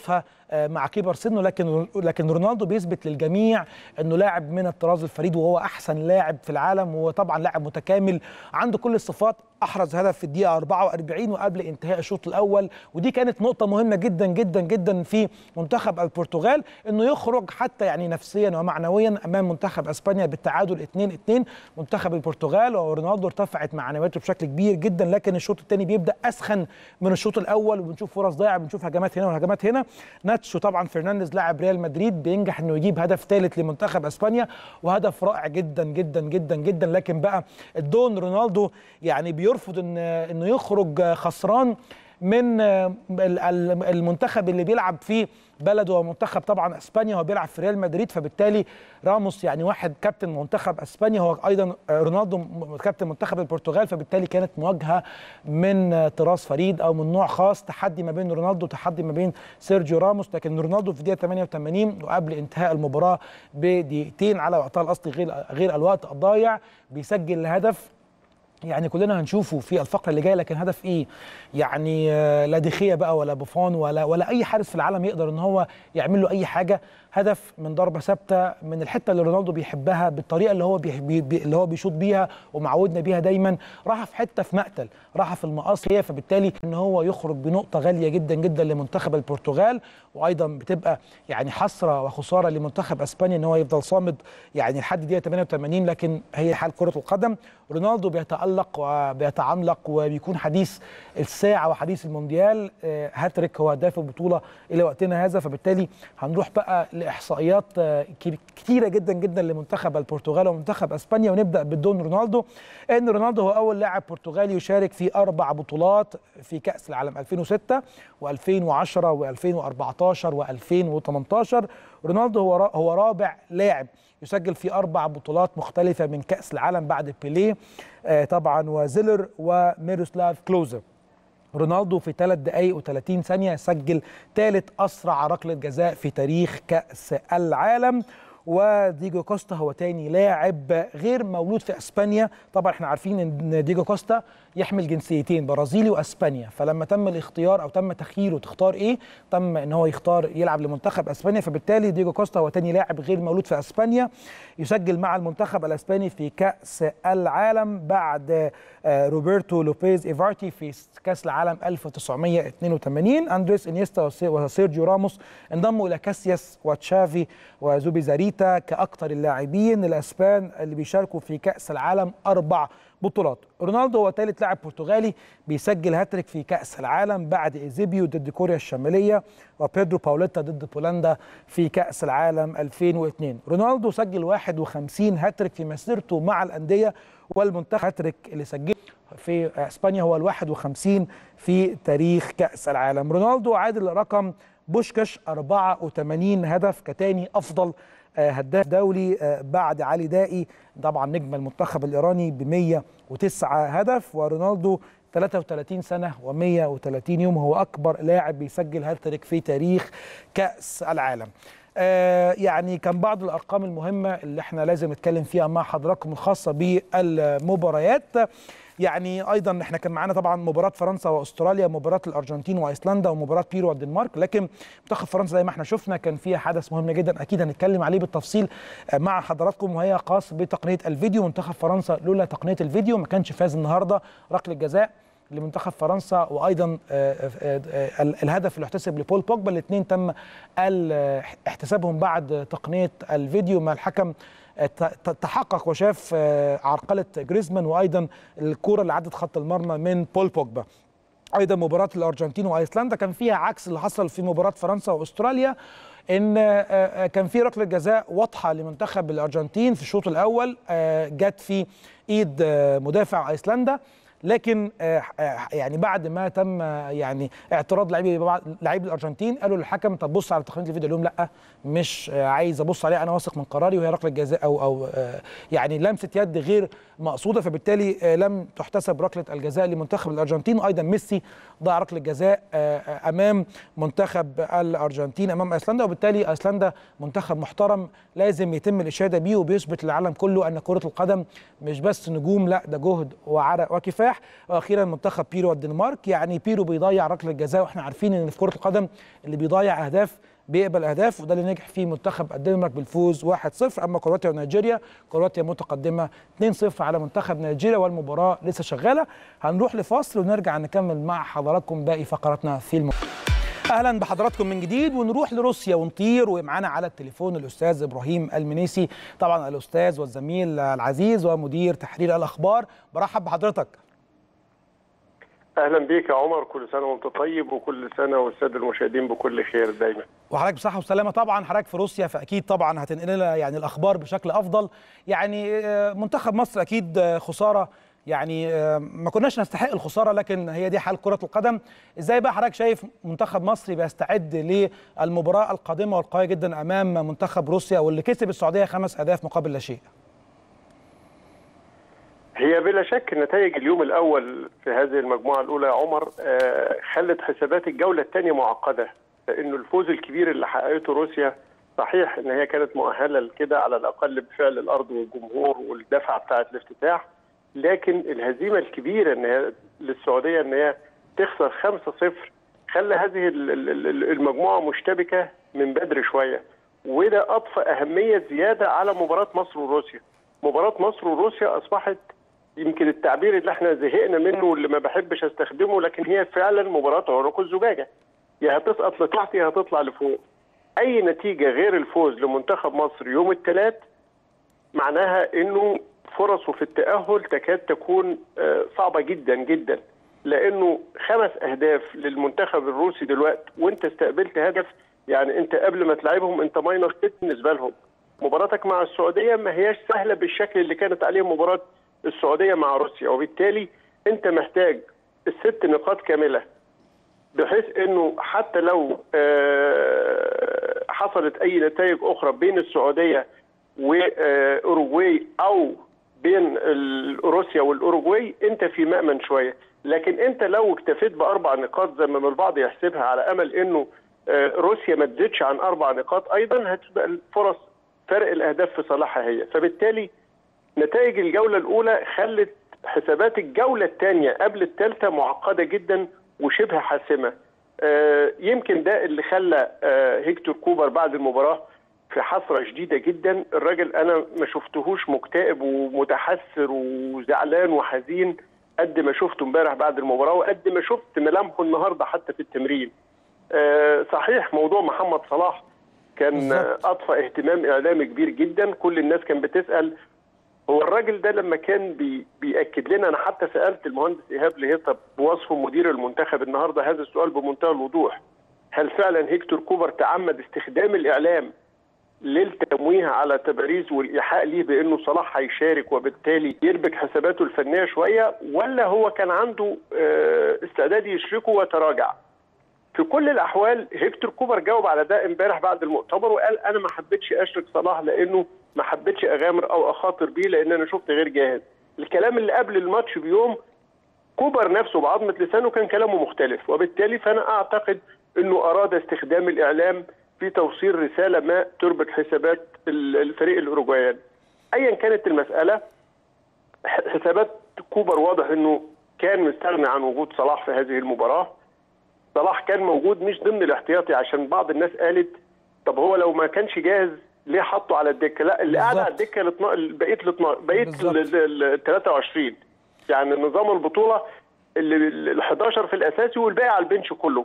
[SPEAKER 1] مع كبر سنه لكن لكن رونالدو بيثبت للجميع انه لاعب من الطراز الفريد وهو احسن لاعب في العالم وطبعا لاعب متكامل عنده كل الصفات احرز هدف في الدقيقه 44 وقبل انتهاء الشوط الاول ودي كانت نقطه مهمه جدا جدا جدا في منتخب البرتغال انه يخرج حتى يعني نفسيا ومعنويا امام منتخب اسبانيا بالتعادل 2 2 منتخب البرتغال ورونالدو ارتفعت معنوياته بشكل كبير جدا لكن الشوط الثاني بيبدا اسخن من الشوط الاول وبنشوف فرص ضايعه بنشوف هجمات هنا وهجمات هنا ناتشو طبعا فرنانديز لاعب ريال مدريد بينجح انه يجيب هدف ثالث لمنتخب اسبانيا وهدف رائع جدا جدا جدا جدا لكن بقى الدون رونالدو يعني بيرفض ان انه يخرج خسران من المنتخب اللي بيلعب فيه بلده ومنتخب طبعا اسبانيا هو بيلعب في ريال مدريد فبالتالي راموس يعني واحد كابتن منتخب اسبانيا هو ايضا رونالدو كابتن منتخب البرتغال فبالتالي كانت مواجهه من طراز فريد او من نوع خاص تحدي ما بين رونالدو وتحدي ما بين سيرجيو راموس لكن رونالدو في الدقيقه 88 وقبل انتهاء المباراه بدقيقتين على وقتها الاصلي غير غير الوقت الضايع بيسجل الهدف يعني كلنا هنشوفه في الفقره اللي جايه لكن هدف ايه؟ يعني لا دخيه بقى ولا بوفون ولا ولا اي حارس في العالم يقدر ان هو يعمل له اي حاجه هدف من ضربه ثابته من الحته اللي رونالدو بيحبها بالطريقه اللي هو بي بي اللي هو بيشوط بيها ومعودنا بيها دايما راح في حته في مقتل راح في المقاص هي فبالتالي ان هو يخرج بنقطه غاليه جدا جدا لمنتخب البرتغال وايضا بتبقى يعني حسره وخساره لمنتخب اسبانيا ان هو يفضل صامد يعني لحد دقيقه 88 لكن هي حال كره القدم رونالدو بيتالق وبيتعملق وبيكون حديث الساعه وحديث المونديال هاتريك هو هداف البطوله الى وقتنا هذا فبالتالي هنروح بقى لاحصائيات كتيره جدا جدا لمنتخب البرتغال ومنتخب اسبانيا ونبدا بالدون رونالدو ان رونالدو هو اول لاعب برتغالي يشارك في اربع بطولات في كاس العالم 2006 و2010 و2014 و2018 رونالدو هو هو رابع لاعب يسجل في اربع بطولات مختلفه من كاس العالم بعد بيليه آه طبعا وزيلر وميروسلاف كلوزر رونالدو في 3 دقائق و30 ثانيه سجل ثالث اسرع ركله جزاء في تاريخ كاس العالم وديجو كوستا هو تاني لاعب غير مولود في اسبانيا طبعا احنا عارفين ان ديجو كوستا يحمل جنسيتين برازيلي واسبانيا فلما تم الاختيار او تم تخييره تختار ايه تم ان هو يختار يلعب لمنتخب اسبانيا فبالتالي ديجو كوستا هو تاني لاعب غير مولود في اسبانيا يسجل مع المنتخب الاسباني في كاس العالم بعد روبرتو لوبيز ايفارتي في كاس العالم 1982 اندريس انيستا وسيرجيو راموس انضموا الى كاسياس وتشافي وزوبي زاريتا كاكثر اللاعبين الاسبان اللي بيشاركوا في كاس العالم اربع بطولات رونالدو هو ثالث لاعب برتغالي بيسجل هاتريك في كاس العالم بعد ايزيبيو ضد كوريا الشماليه وبيدرو باوليتا ضد بولندا في كاس العالم 2002 رونالدو سجل 51 هاتريك في مسيرته مع الانديه والمنتخب هاتريك اللي سجله في اسبانيا هو ال 51 في تاريخ كاس العالم رونالدو عادل رقم بوشكاش 84 هدف كتاني افضل هداف دولي بعد علي دائي طبعا نجم المنتخب الايراني ب 109 هدف ورونالدو 33 سنه و130 يوم هو اكبر لاعب بيسجل هاتريك في تاريخ كاس العالم آه يعني كان بعض الارقام المهمه اللي احنا لازم نتكلم فيها مع حضراتكم الخاصه بالمباريات يعني ايضا احنا كان معانا طبعا مباراه فرنسا واستراليا مباراه الارجنتين وايسلندا ومباراه بيرو والدنمارك لكن منتخب فرنسا زي ما احنا شفنا كان فيها حدث مهم جدا اكيد هنتكلم عليه بالتفصيل مع حضراتكم وهي خاص بتقنيه الفيديو منتخب فرنسا لولا تقنيه الفيديو ما كانش فاز النهارده ركله جزاء لمنتخب فرنسا وايضا الهدف اللي احتسب لبول بوجبا الاثنين تم احتسابهم بعد تقنيه الفيديو ما الحكم تحقق وشاف عرقله جريزمان وايضا الكره اللي عدت خط المرمى من بول بوجبا ايضا مباراه الارجنتين وايسلندا كان فيها عكس اللي حصل في مباراه فرنسا واستراليا ان كان في ركله جزاء واضحه لمنتخب الارجنتين في الشوط الاول جت في ايد مدافع ايسلندا لكن يعني بعد ما تم يعني اعتراض لاعبي لاعبي الارجنتين قالوا للحكم طب بص على تقنيه الفيديو لهم لا مش عايز ابص عليها انا واثق من قراري وهي ركله جزاء او او يعني لمسه يد غير مقصوده فبالتالي لم تحتسب ركله الجزاء لمنتخب الارجنتين وايضا ميسي ضيع ركله جزاء امام منتخب الارجنتين امام ايسلندا وبالتالي ايسلندا منتخب محترم لازم يتم الاشاده بيه وبيثبت للعالم كله ان كره القدم مش بس نجوم لا ده جهد وعرق وكفاح واخيرا منتخب بيرو والدنمارك يعني بيرو بيضيع ركله جزاء واحنا عارفين ان في كره القدم اللي بيضيع اهداف بيقبل اهداف وده اللي نجح فيه منتخب الدنمارك بالفوز 1-0 اما كرواتيا ونيجيريا كرواتيا متقدمه 2-0 على منتخب نيجيريا والمباراه لسه شغاله هنروح لفاصل ونرجع نكمل مع حضراتكم باقي فقراتنا في الم... اهلا بحضراتكم من جديد ونروح لروسيا ونطير ومعانا على التليفون الاستاذ ابراهيم المنيسي طبعا الاستاذ والزميل العزيز ومدير تحرير الاخبار برحب بحضرتك
[SPEAKER 2] اهلا بيك يا عمر كل سنه وانت طيب وكل سنه والساده المشاهدين بكل خير دايما
[SPEAKER 1] وحضرتك بصحه وسلامه طبعا حضرتك في روسيا فاكيد طبعا هتنقل لنا يعني الاخبار بشكل افضل يعني منتخب مصر اكيد خساره يعني ما كناش نستحق الخساره لكن هي دي حال كره القدم ازاي بقى حضرتك شايف منتخب مصر بيستعد للمباراه القادمه والقويه جدا امام منتخب روسيا واللي كسب السعوديه خمس اهداف مقابل لا شيء
[SPEAKER 2] هي بلا شك نتائج اليوم الاول في هذه المجموعه الاولى يا عمر خلت حسابات الجوله الثانيه معقده لانه الفوز الكبير اللي حققته روسيا صحيح ان هي كانت مؤهله لكده على الاقل بفعل الارض والجمهور والدفعه بتاعه الافتتاح لكن الهزيمه الكبيره ان هي للسعوديه ان هي تخسر 5-0 خلى هذه المجموعه مشتبكه من بدري شويه وده اضفى اهميه زياده على مباراه مصر وروسيا مباراه مصر وروسيا اصبحت يمكن التعبير اللي احنا زهقنا منه واللي ما بحبش استخدمه لكن هي فعلا مباراه عنق الزجاجه يا هتسقط لتحت يا هتطلع لفوق اي نتيجه غير الفوز لمنتخب مصر يوم الثلاث معناها انه فرصه في التاهل تكاد تكون صعبه جدا جدا لانه خمس اهداف للمنتخب الروسي دلوقتي وانت استقبلت هدف يعني انت قبل ما تلعبهم انت ماينس 6 بالنسبه لهم مباراتك مع السعوديه ما هياش سهله بالشكل اللي كانت عليه مباراه السعوديه مع روسيا وبالتالي انت محتاج الست نقاط كامله بحيث انه حتى لو حصلت اي نتائج اخرى بين السعوديه واوروجواي او بين روسيا والاوروجواي انت في مأمن شويه لكن انت لو اكتفيت باربع نقاط زي ما البعض يحسبها على امل انه روسيا ما تزيدش عن اربع نقاط ايضا هتبقى الفرص فرق الاهداف في صالحها هي فبالتالي نتائج الجوله الاولى خلت حسابات الجوله الثانيه قبل الثالثه معقده جدا وشبه حاسمه يمكن ده اللي خلى هيكتور كوبر بعد المباراه في حسره شديده جدا الراجل انا ما شفتهوش مكتئب ومتحسر وزعلان وحزين قد ما شفته امبارح بعد المباراه وقد ما شفت ملامحه النهارده حتى في التمرين صحيح موضوع محمد صلاح كان اضفى اهتمام اعلامي كبير جدا كل الناس كان بتسال هو الراجل ده لما كان بي بياكد لنا انا حتى سالت المهندس ايهاب لهيطه بوصفه مدير المنتخب النهارده هذا السؤال بمنتهى الوضوح هل فعلا هيكتور كوبر تعمد استخدام الاعلام للتمويه على تباريز والايحاء ليه بانه صلاح هيشارك وبالتالي يربك حساباته الفنيه شويه ولا هو كان عنده استعداد يشركه وتراجع؟ في كل الاحوال هيكتور كوبر جاوب على ده امبارح بعد المؤتمر وقال انا ما حبيتش اشرك صلاح لانه ما حبيتش اغامر او اخاطر بيه لان انا شفت غير جاهز. الكلام اللي قبل الماتش بيوم كوبر نفسه بعظمه لسانه كان كلامه مختلف وبالتالي فانا اعتقد انه اراد استخدام الاعلام في توصيل رساله ما تربك حسابات الفريق الاوروجواياني. ايا كانت المساله حسابات كوبر واضح انه كان مستغني عن وجود صلاح في هذه المباراه. صلاح كان موجود مش ضمن الاحتياطي عشان بعض الناس قالت طب هو لو ما كانش جاهز ليه حطه على الدكه؟ لا اللي قاعد على الدكه بقيه بقيه ال 23 يعني نظام البطوله اللي ال 11 في الاساسي والباقي على البنش كله.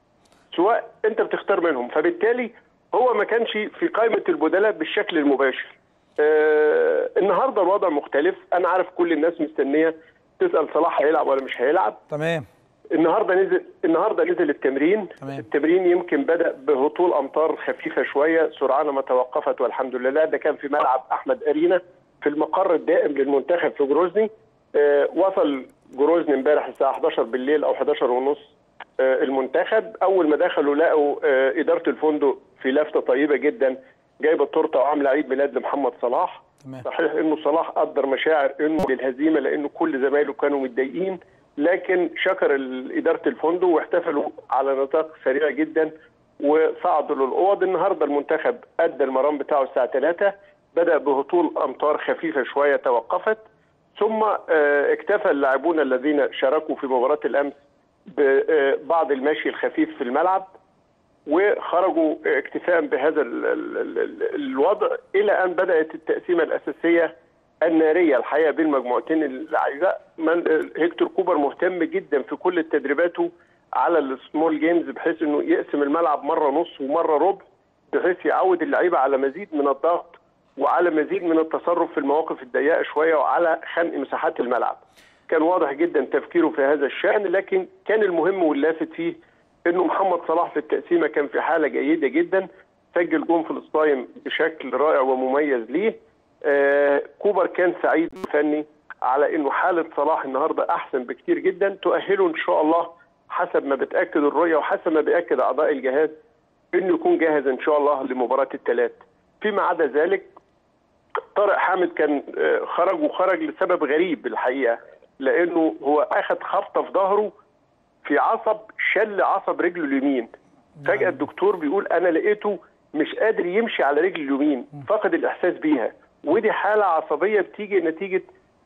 [SPEAKER 2] سواء انت بتختار منهم فبالتالي هو ما كانش في قائمه البدلاء بالشكل المباشر. آه النهارده الوضع مختلف انا عارف كل الناس مستنيه تسال صلاح هيلعب ولا مش هيلعب.
[SPEAKER 1] تمام.
[SPEAKER 2] النهارده نزل النهارده نزل التمرين
[SPEAKER 1] تمام.
[SPEAKER 2] التمرين يمكن بدا بهطول امطار خفيفه شويه سرعان ما توقفت والحمد لله ده كان في ملعب احمد ارينا في المقر الدائم للمنتخب في جروزني آه وصل جروزني امبارح الساعه 11 بالليل او 11 ونص آه المنتخب اول ما دخلوا لقوا آه اداره الفندق في لفته طيبه جدا جايبه التورته وعامله عيد ميلاد لمحمد صلاح
[SPEAKER 1] تمام.
[SPEAKER 2] صحيح انه صلاح قدر مشاعر انه للهزيمه لانه كل زمايله كانوا متضايقين لكن شكر اداره الفندق واحتفلوا على نطاق سريع جدا وصعدوا للاوض النهارده المنتخب ادى المرام بتاعه الساعه 3 بدا بهطول امطار خفيفه شويه توقفت ثم اكتفى اللاعبون الذين شاركوا في مباراه الامس ببعض المشي الخفيف في الملعب وخرجوا اكتفاء بهذا ال ال ال الوضع الى ان بدات التقسيمه الاساسيه الناريه الحقيقه بين مجموعتين اللعيبه هيكتور كوبر مهتم جدا في كل تدريباته على السمول جيمز بحيث انه يقسم الملعب مره نص ومره ربع بحيث يعود اللعيبه على مزيد من الضغط وعلى مزيد من التصرف في المواقف الضيقه شويه وعلى خنق مساحات الملعب. كان واضح جدا تفكيره في هذا الشان لكن كان المهم واللافت فيه انه محمد صلاح في التقسيمه كان في حاله جيده جدا سجل جون فلسطين بشكل رائع ومميز ليه. آه كوبر كان سعيد فني على انه حاله صلاح النهارده احسن بكتير جدا تؤهله ان شاء الله حسب ما بتاكد الرؤيه وحسب ما بياكد اعضاء الجهاز انه يكون جاهز ان شاء الله لمباراه الثلاث. فيما عدا ذلك طارق حامد كان خرج وخرج لسبب غريب الحقيقه لانه هو اخذ خبطه في ظهره في عصب شل عصب رجله اليمين فجاه الدكتور بيقول انا لقيته مش قادر يمشي على رجله اليمين فقد الاحساس بيها ودي حاله عصبيه بتيجي نتيجه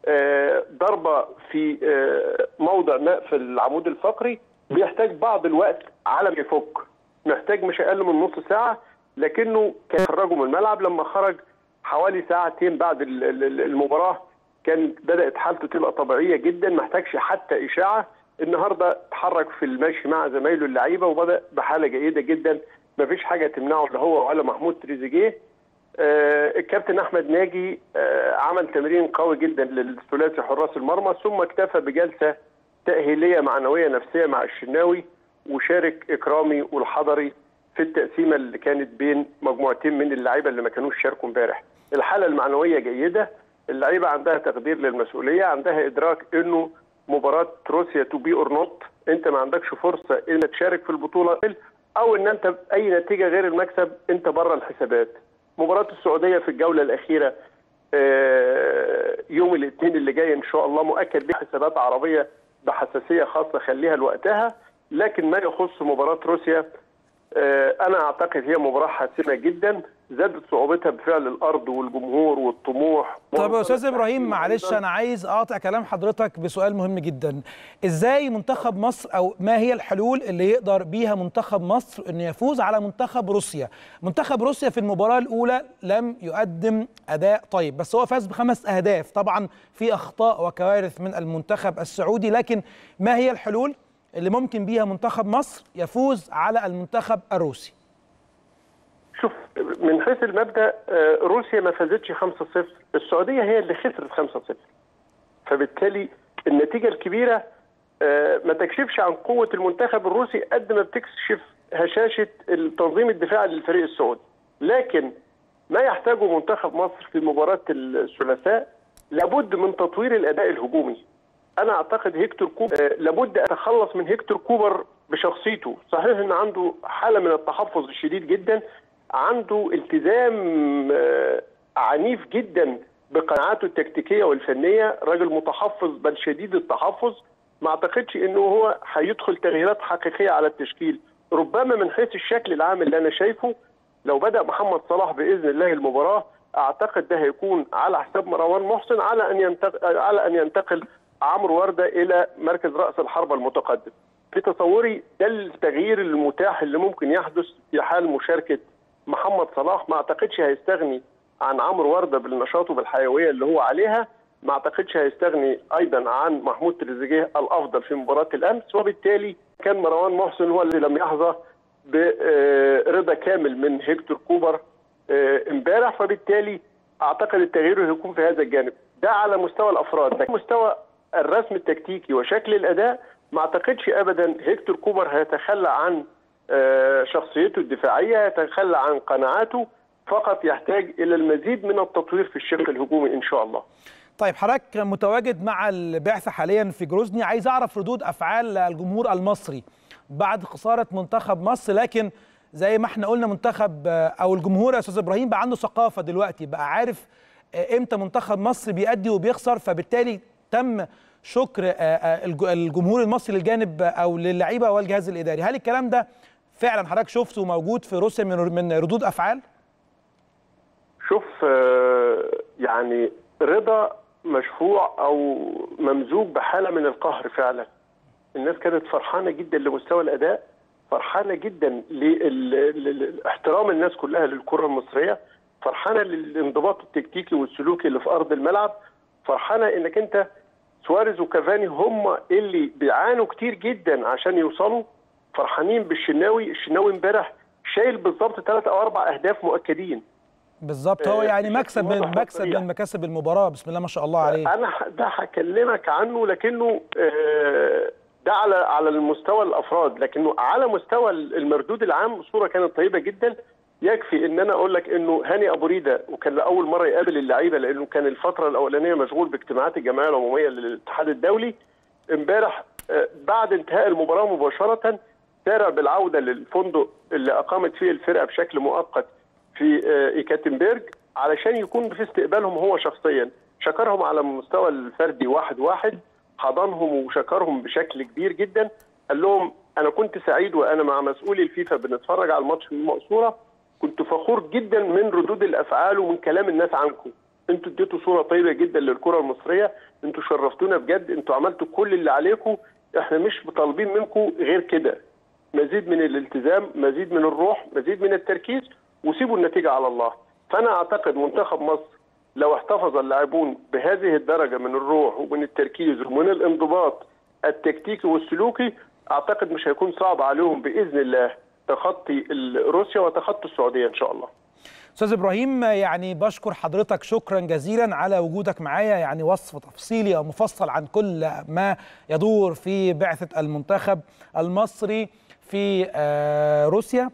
[SPEAKER 2] ضربه في موضع ماء في العمود الفقري بيحتاج بعض الوقت على ما يفك محتاج مش اقل من نص ساعه لكنه كان خرجه من الملعب لما خرج حوالي ساعتين بعد المباراه كانت بدات حالته تبقى طبيعيه جدا ما احتاجش حتى اشاعه النهارده اتحرك في المشي مع زمايله اللعيبه وبدا بحاله جيده جدا ما فيش حاجه تمنعه لا هو ولا محمود تريزيجيه آه الكابتن احمد ناجي آه عمل تمرين قوي جدا للثلاثي حراس المرمى ثم اكتفى بجلسه تاهيليه معنويه نفسيه مع الشناوي وشارك اكرامي والحضري في التقسيمه اللي كانت بين مجموعتين من اللعيبه اللي ما كانوش شاركوا امبارح. الحاله المعنويه جيده، اللعيبه عندها تقدير للمسؤوليه، عندها ادراك انه مباراه روسيا تو بي اور نوت، انت ما عندكش فرصه انك تشارك في البطوله او ان انت اي نتيجه غير المكسب انت بره الحسابات. مباراه السعوديه في الجوله الاخيره يوم الاثنين اللي جاي ان شاء الله مؤكد لها حسابات عربيه بحساسيه خاصه خليها لوقتها، لكن ما يخص مباراه روسيا انا اعتقد هي مباراه حاسمه جدا زادت صعوبتها بفعل الارض والجمهور والطموح
[SPEAKER 1] طب يا استاذ ابراهيم معلش انا عايز اقاطع كلام حضرتك بسؤال مهم جدا ازاي منتخب مصر او ما هي الحلول اللي يقدر بيها منتخب مصر انه يفوز على منتخب روسيا منتخب روسيا في المباراه الاولى لم يقدم اداء طيب بس هو فاز بخمس اهداف طبعا في اخطاء وكوارث من المنتخب السعودي لكن ما هي الحلول اللي ممكن بيها منتخب مصر يفوز على المنتخب الروسي
[SPEAKER 2] شوف من حيث المبدا روسيا ما فازتش 5-0 السعوديه هي اللي خسرت 5-0 فبالتالي النتيجه الكبيره ما تكشفش عن قوه المنتخب الروسي قد ما بتكشف هشاشه التنظيم الدفاعي للفريق السعودي لكن ما يحتاجه منتخب مصر في مباراه الثلاثاء لابد من تطوير الاداء الهجومي انا اعتقد هيكتور كوبر لابد اتخلص من هيكتور كوبر بشخصيته صحيح ان عنده حاله من التحفظ الشديد جدا عنده التزام عنيف جدا بقناعاته التكتيكيه والفنيه راجل متحفظ بل شديد التحفظ ما اعتقدش انه هو هيدخل تغييرات حقيقيه على التشكيل ربما من حيث الشكل العام اللي انا شايفه لو بدا محمد صلاح باذن الله المباراه اعتقد ده هيكون على حساب مروان محسن على ان ينتقل على ان ينتقل عمرو ورده الى مركز راس الحربه المتقدم. في تصوري ده التغيير المتاح اللي ممكن يحدث في حال مشاركه محمد صلاح ما اعتقدش هيستغني عن عمرو ورده بالنشاط وبالحيويه اللي هو عليها ما اعتقدش هيستغني ايضا عن محمود تريزيجيه الافضل في مباراه الامس وبالتالي كان مروان محسن هو الذي لم يحظى برضا كامل من هيكتور كوبر امبارح فبالتالي اعتقد التغيير هيكون في هذا الجانب ده على مستوى الافراد لكن مستوى الرسم التكتيكي وشكل الاداء ما اعتقدش ابدا هيكتور كوبر هيتخلى عن شخصيته الدفاعيه يتخلى عن قناعاته فقط يحتاج الى المزيد من التطوير في الشق الهجومي ان شاء الله
[SPEAKER 1] طيب حضرتك متواجد مع البعثه حاليا في جروزني عايز اعرف ردود افعال الجمهور المصري بعد خساره منتخب مصر لكن زي ما احنا قلنا منتخب او الجمهور يا استاذ ابراهيم بقى عنده ثقافه دلوقتي بقى عارف امتى منتخب مصر بيأدي وبيخسر فبالتالي تم شكر الجمهور المصري للجانب او للعيبه والجهاز الاداري هل الكلام ده فعلا حضرتك شفته موجود في روسيا من ردود افعال
[SPEAKER 2] شوف يعني رضا مشفوع او ممزوج بحاله من القهر فعلا الناس كانت فرحانه جدا لمستوى الاداء فرحانه جدا لاحترام الناس كلها للكره المصريه فرحانه للانضباط التكتيكي والسلوكي اللي في ارض الملعب فرحانه انك انت سواريز وكافاني هم اللي بيعانوا كتير جدا عشان يوصلوا فرحانين بالشناوي الشناوي امبارح شايل بالظبط ثلاث او اربع اهداف مؤكدين
[SPEAKER 1] بالظبط هو يعني مكسب من مكسب من مكاسب المباراه بسم الله ما شاء الله عليه
[SPEAKER 2] انا ده هكلمك عنه لكنه ده على على المستوى الافراد لكنه على مستوى المردود العام الصوره كانت طيبه جدا يكفي ان انا اقول لك انه هاني ابو ريده وكان لاول مره يقابل اللعيبه لانه كان الفتره الاولانيه مشغول باجتماعات الجمعيه العموميه للاتحاد الدولي امبارح بعد انتهاء المباراه مباشره سارع بالعوده للفندق اللي اقامت فيه الفرقه بشكل مؤقت في ايكاتنبرج علشان يكون في استقبالهم هو شخصيا شكرهم على المستوى الفردي واحد واحد حضنهم وشكرهم بشكل كبير جدا قال لهم انا كنت سعيد وانا مع مسؤولي الفيفا بنتفرج على الماتش من المقصوره كنت فخور جدا من ردود الافعال ومن كلام الناس عنكم انتوا اديتوا صوره طيبه جدا للكره المصريه انتوا شرفتونا بجد انتوا عملتوا كل اللي عليكم احنا مش طالبين منكم غير كده مزيد من الالتزام مزيد من الروح مزيد من التركيز وسيبوا النتيجه على الله فانا اعتقد منتخب مصر لو احتفظ اللاعبون بهذه الدرجه من الروح ومن التركيز ومن الانضباط التكتيكي والسلوكي اعتقد مش هيكون صعب عليهم باذن الله تخطي روسيا وتخطي السعوديه ان شاء الله.
[SPEAKER 1] استاذ ابراهيم يعني بشكر حضرتك شكرا جزيلا على وجودك معايا يعني وصف تفصيلي ومفصل عن كل ما يدور في بعثه المنتخب المصري في روسيا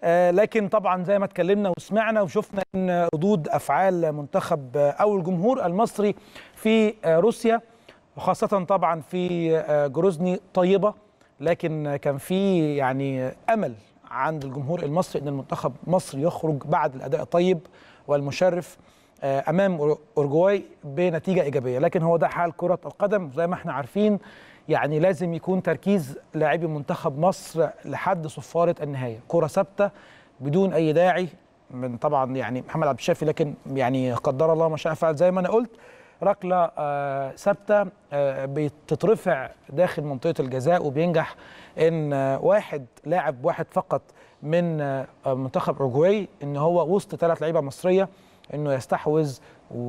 [SPEAKER 1] لكن طبعا زي ما اتكلمنا وسمعنا وشفنا ان ردود افعال منتخب او الجمهور المصري في روسيا وخاصه طبعا في جروزني طيبه لكن كان في يعني امل عند الجمهور المصري ان المنتخب مصر يخرج بعد الاداء الطيب والمشرف امام اورجواي بنتيجه ايجابيه لكن هو ده حال كره القدم زي ما احنا عارفين يعني لازم يكون تركيز لاعبي منتخب مصر لحد صفاره النهايه كره ثابته بدون اي داعي من طبعا يعني محمد عبد الشافي لكن يعني قدر الله ما شاء فعل زي ما انا قلت ركله ثابته آه بتترفع داخل منطقه الجزاء وبينجح ان آه واحد لاعب واحد فقط من آه منتخب اورجواي ان هو وسط ثلاث لعيبه مصريه انه يستحوذ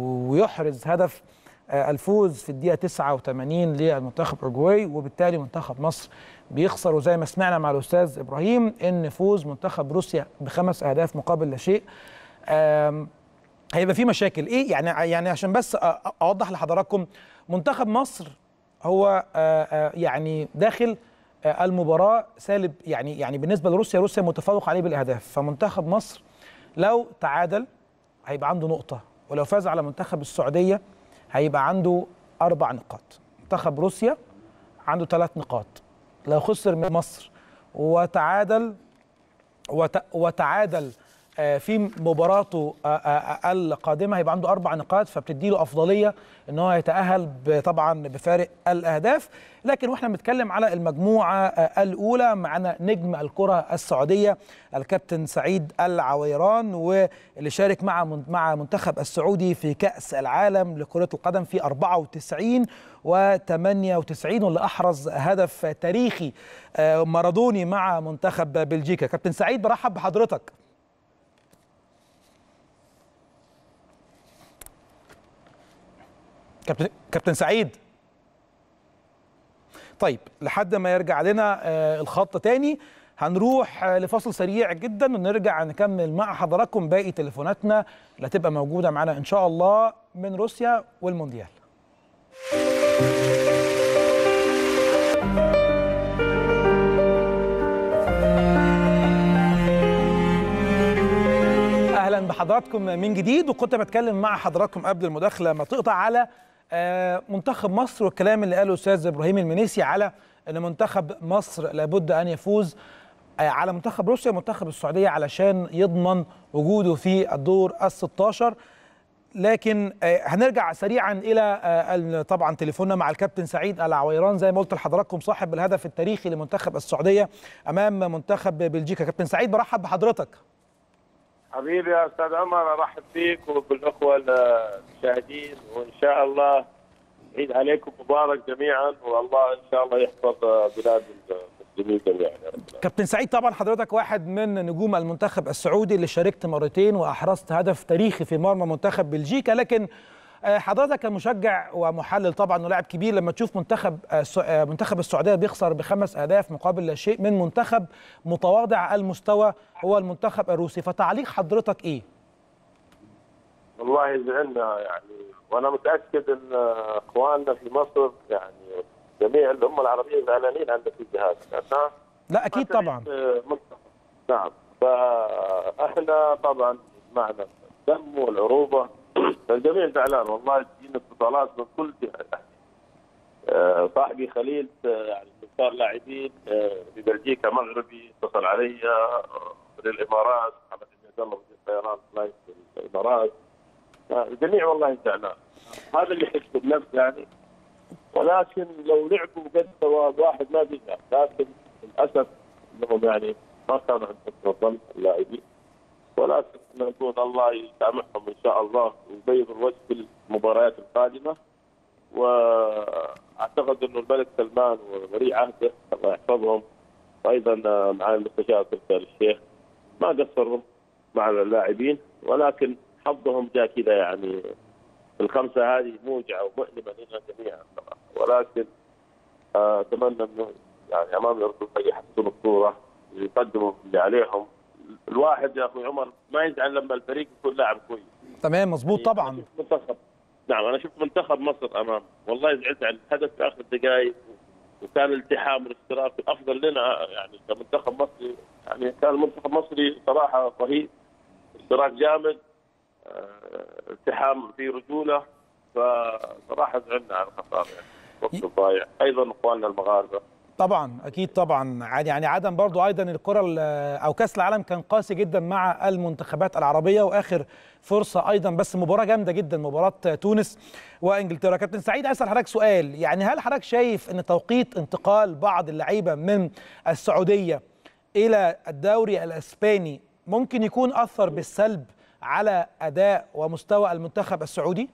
[SPEAKER 1] ويحرز هدف الفوز في الدقيقه 89 للمنتخب اورجواي وبالتالي منتخب مصر بيخسر وزي ما سمعنا مع الاستاذ ابراهيم ان فوز منتخب روسيا بخمس اهداف مقابل لا شيء هيبقى في مشاكل ايه يعني يعني عشان بس اوضح لحضراتكم منتخب مصر هو يعني داخل المباراه سالب يعني يعني بالنسبه لروسيا روسيا متفوق عليه بالاهداف فمنتخب مصر لو تعادل هيبقى عنده نقطه ولو فاز على منتخب السعوديه هيبقى عنده اربع نقاط منتخب روسيا عنده ثلاث نقاط لو خسر من مصر وتعادل وت وتعادل في مباراته القادمه هيبقى عنده اربع نقاط فبتدي له افضليه ان هو يتاهل طبعا بفارق الاهداف لكن واحنا بنتكلم على المجموعه الاولى معنا نجم الكره السعوديه الكابتن سعيد العويران واللي شارك مع مع منتخب السعودي في كاس العالم لكره القدم في 94 و98 واللي احرز هدف تاريخي مارادوني مع منتخب بلجيكا كابتن سعيد برحب بحضرتك كابتن كابتن سعيد طيب لحد ما يرجع لنا آه الخط تاني هنروح آه لفاصل سريع جدا ونرجع نكمل مع حضراتكم باقي تليفوناتنا اللي هتبقى موجوده معانا ان شاء الله من روسيا والمونديال اهلا بحضراتكم من جديد وكنت بتكلم مع حضراتكم قبل المداخله ما تقطع على منتخب مصر والكلام اللي قاله الاستاذ ابراهيم المنيسي على ان منتخب مصر لابد ان يفوز على منتخب روسيا ومنتخب السعوديه علشان يضمن وجوده في الدور ال 16 لكن هنرجع سريعا الى طبعا تليفوننا مع الكابتن سعيد العويران زي ما قلت لحضراتكم صاحب الهدف التاريخي لمنتخب السعوديه امام منتخب بلجيكا كابتن سعيد برحب بحضرتك
[SPEAKER 3] حبيبي يا استاذ عمر ارحب فيك وبالاخوه المشاهدين وان شاء الله عيد عليكم مبارك جميعا والله ان شاء الله يحفظ بلاد المسلمين جميعا يا رب
[SPEAKER 1] كابتن سعيد طبعا حضرتك واحد من نجوم المنتخب السعودي اللي شاركت مرتين واحرزت هدف تاريخي في مرمى منتخب بلجيكا لكن آه، حضرتك كمشجع ومحلل طبعا ولاعب كبير لما تشوف منتخب آه، الس- آه، منتخب السعوديه بيخسر بخمس اهداف مقابل لا شيء من منتخب متواضع المستوى هو المنتخب الروسي فتعليق حضرتك ايه؟
[SPEAKER 3] والله زعلنا يعني وانا متاكد ان اخواننا في مصر يعني جميع الامه العربيه زعلانين عن النتيجه هذه لانها
[SPEAKER 1] لا اكيد طبعا
[SPEAKER 3] منتخب نعم فاحنا طبعا معنا الدم والعروبه الجميع زعلان والله تجينا اتصالات من كل جهه آه، صاحبي خليل آه، يعني صار لاعبين آه، في بلجيكا مغربي اتصل علي آه، من الامارات محمد بن عبد الله وزير الطيران فلايت في الامارات آه، الجميع والله زعلان هذا اللي يحس بالنفس يعني ولكن لو لعبوا قد ثواب واحد ما بيزعل لكن للاسف انهم يعني ما كانوا عند حسن الظن اللاعبين ولكن نقول الله يسامحهم ان شاء الله ويبيض الوجه في المباريات القادمه واعتقد انه الملك سلمان وولي عهده الله يحفظهم وايضا مع المستشار تركي الشيخ ما قصروا مع اللاعبين ولكن حظهم جاء كذا يعني الخمسه هذه موجعه ومؤلمه لنا جميعا ولكن آه، اتمنى انه يعني امام الاردن يحسنوا الصوره يقدموا اللي عليهم الواحد يا اخوي عمر ما يزعل لما الفريق يكون لاعب كويس
[SPEAKER 1] تمام مظبوط طبعا
[SPEAKER 3] أنا شفت منتخب نعم انا شفت منتخب مصر امام والله زعلت على الهدف في اخر الدقائق وكان الالتحام والاختراق افضل لنا يعني كمنتخب مصري يعني كان منتخب مصري صراحه رهيب اشتراك جامد آه، التحام في رجوله فصراحه زعلنا على الخساره يعني وقت ضايع ايضا اخواننا المغاربه
[SPEAKER 1] طبعا اكيد طبعا عادي يعني عدم برضو ايضا الكره ال- او كاس العالم كان قاسي جدا مع المنتخبات العربيه واخر فرصه ايضا بس مباراه جامده جدا مباراه تونس وانجلترا كابتن سعيد اسال حضرتك سؤال يعني هل حضرتك شايف ان توقيت انتقال بعض اللعيبه من السعوديه الى الدوري الاسباني ممكن يكون اثر بالسلب على اداء ومستوى المنتخب السعودي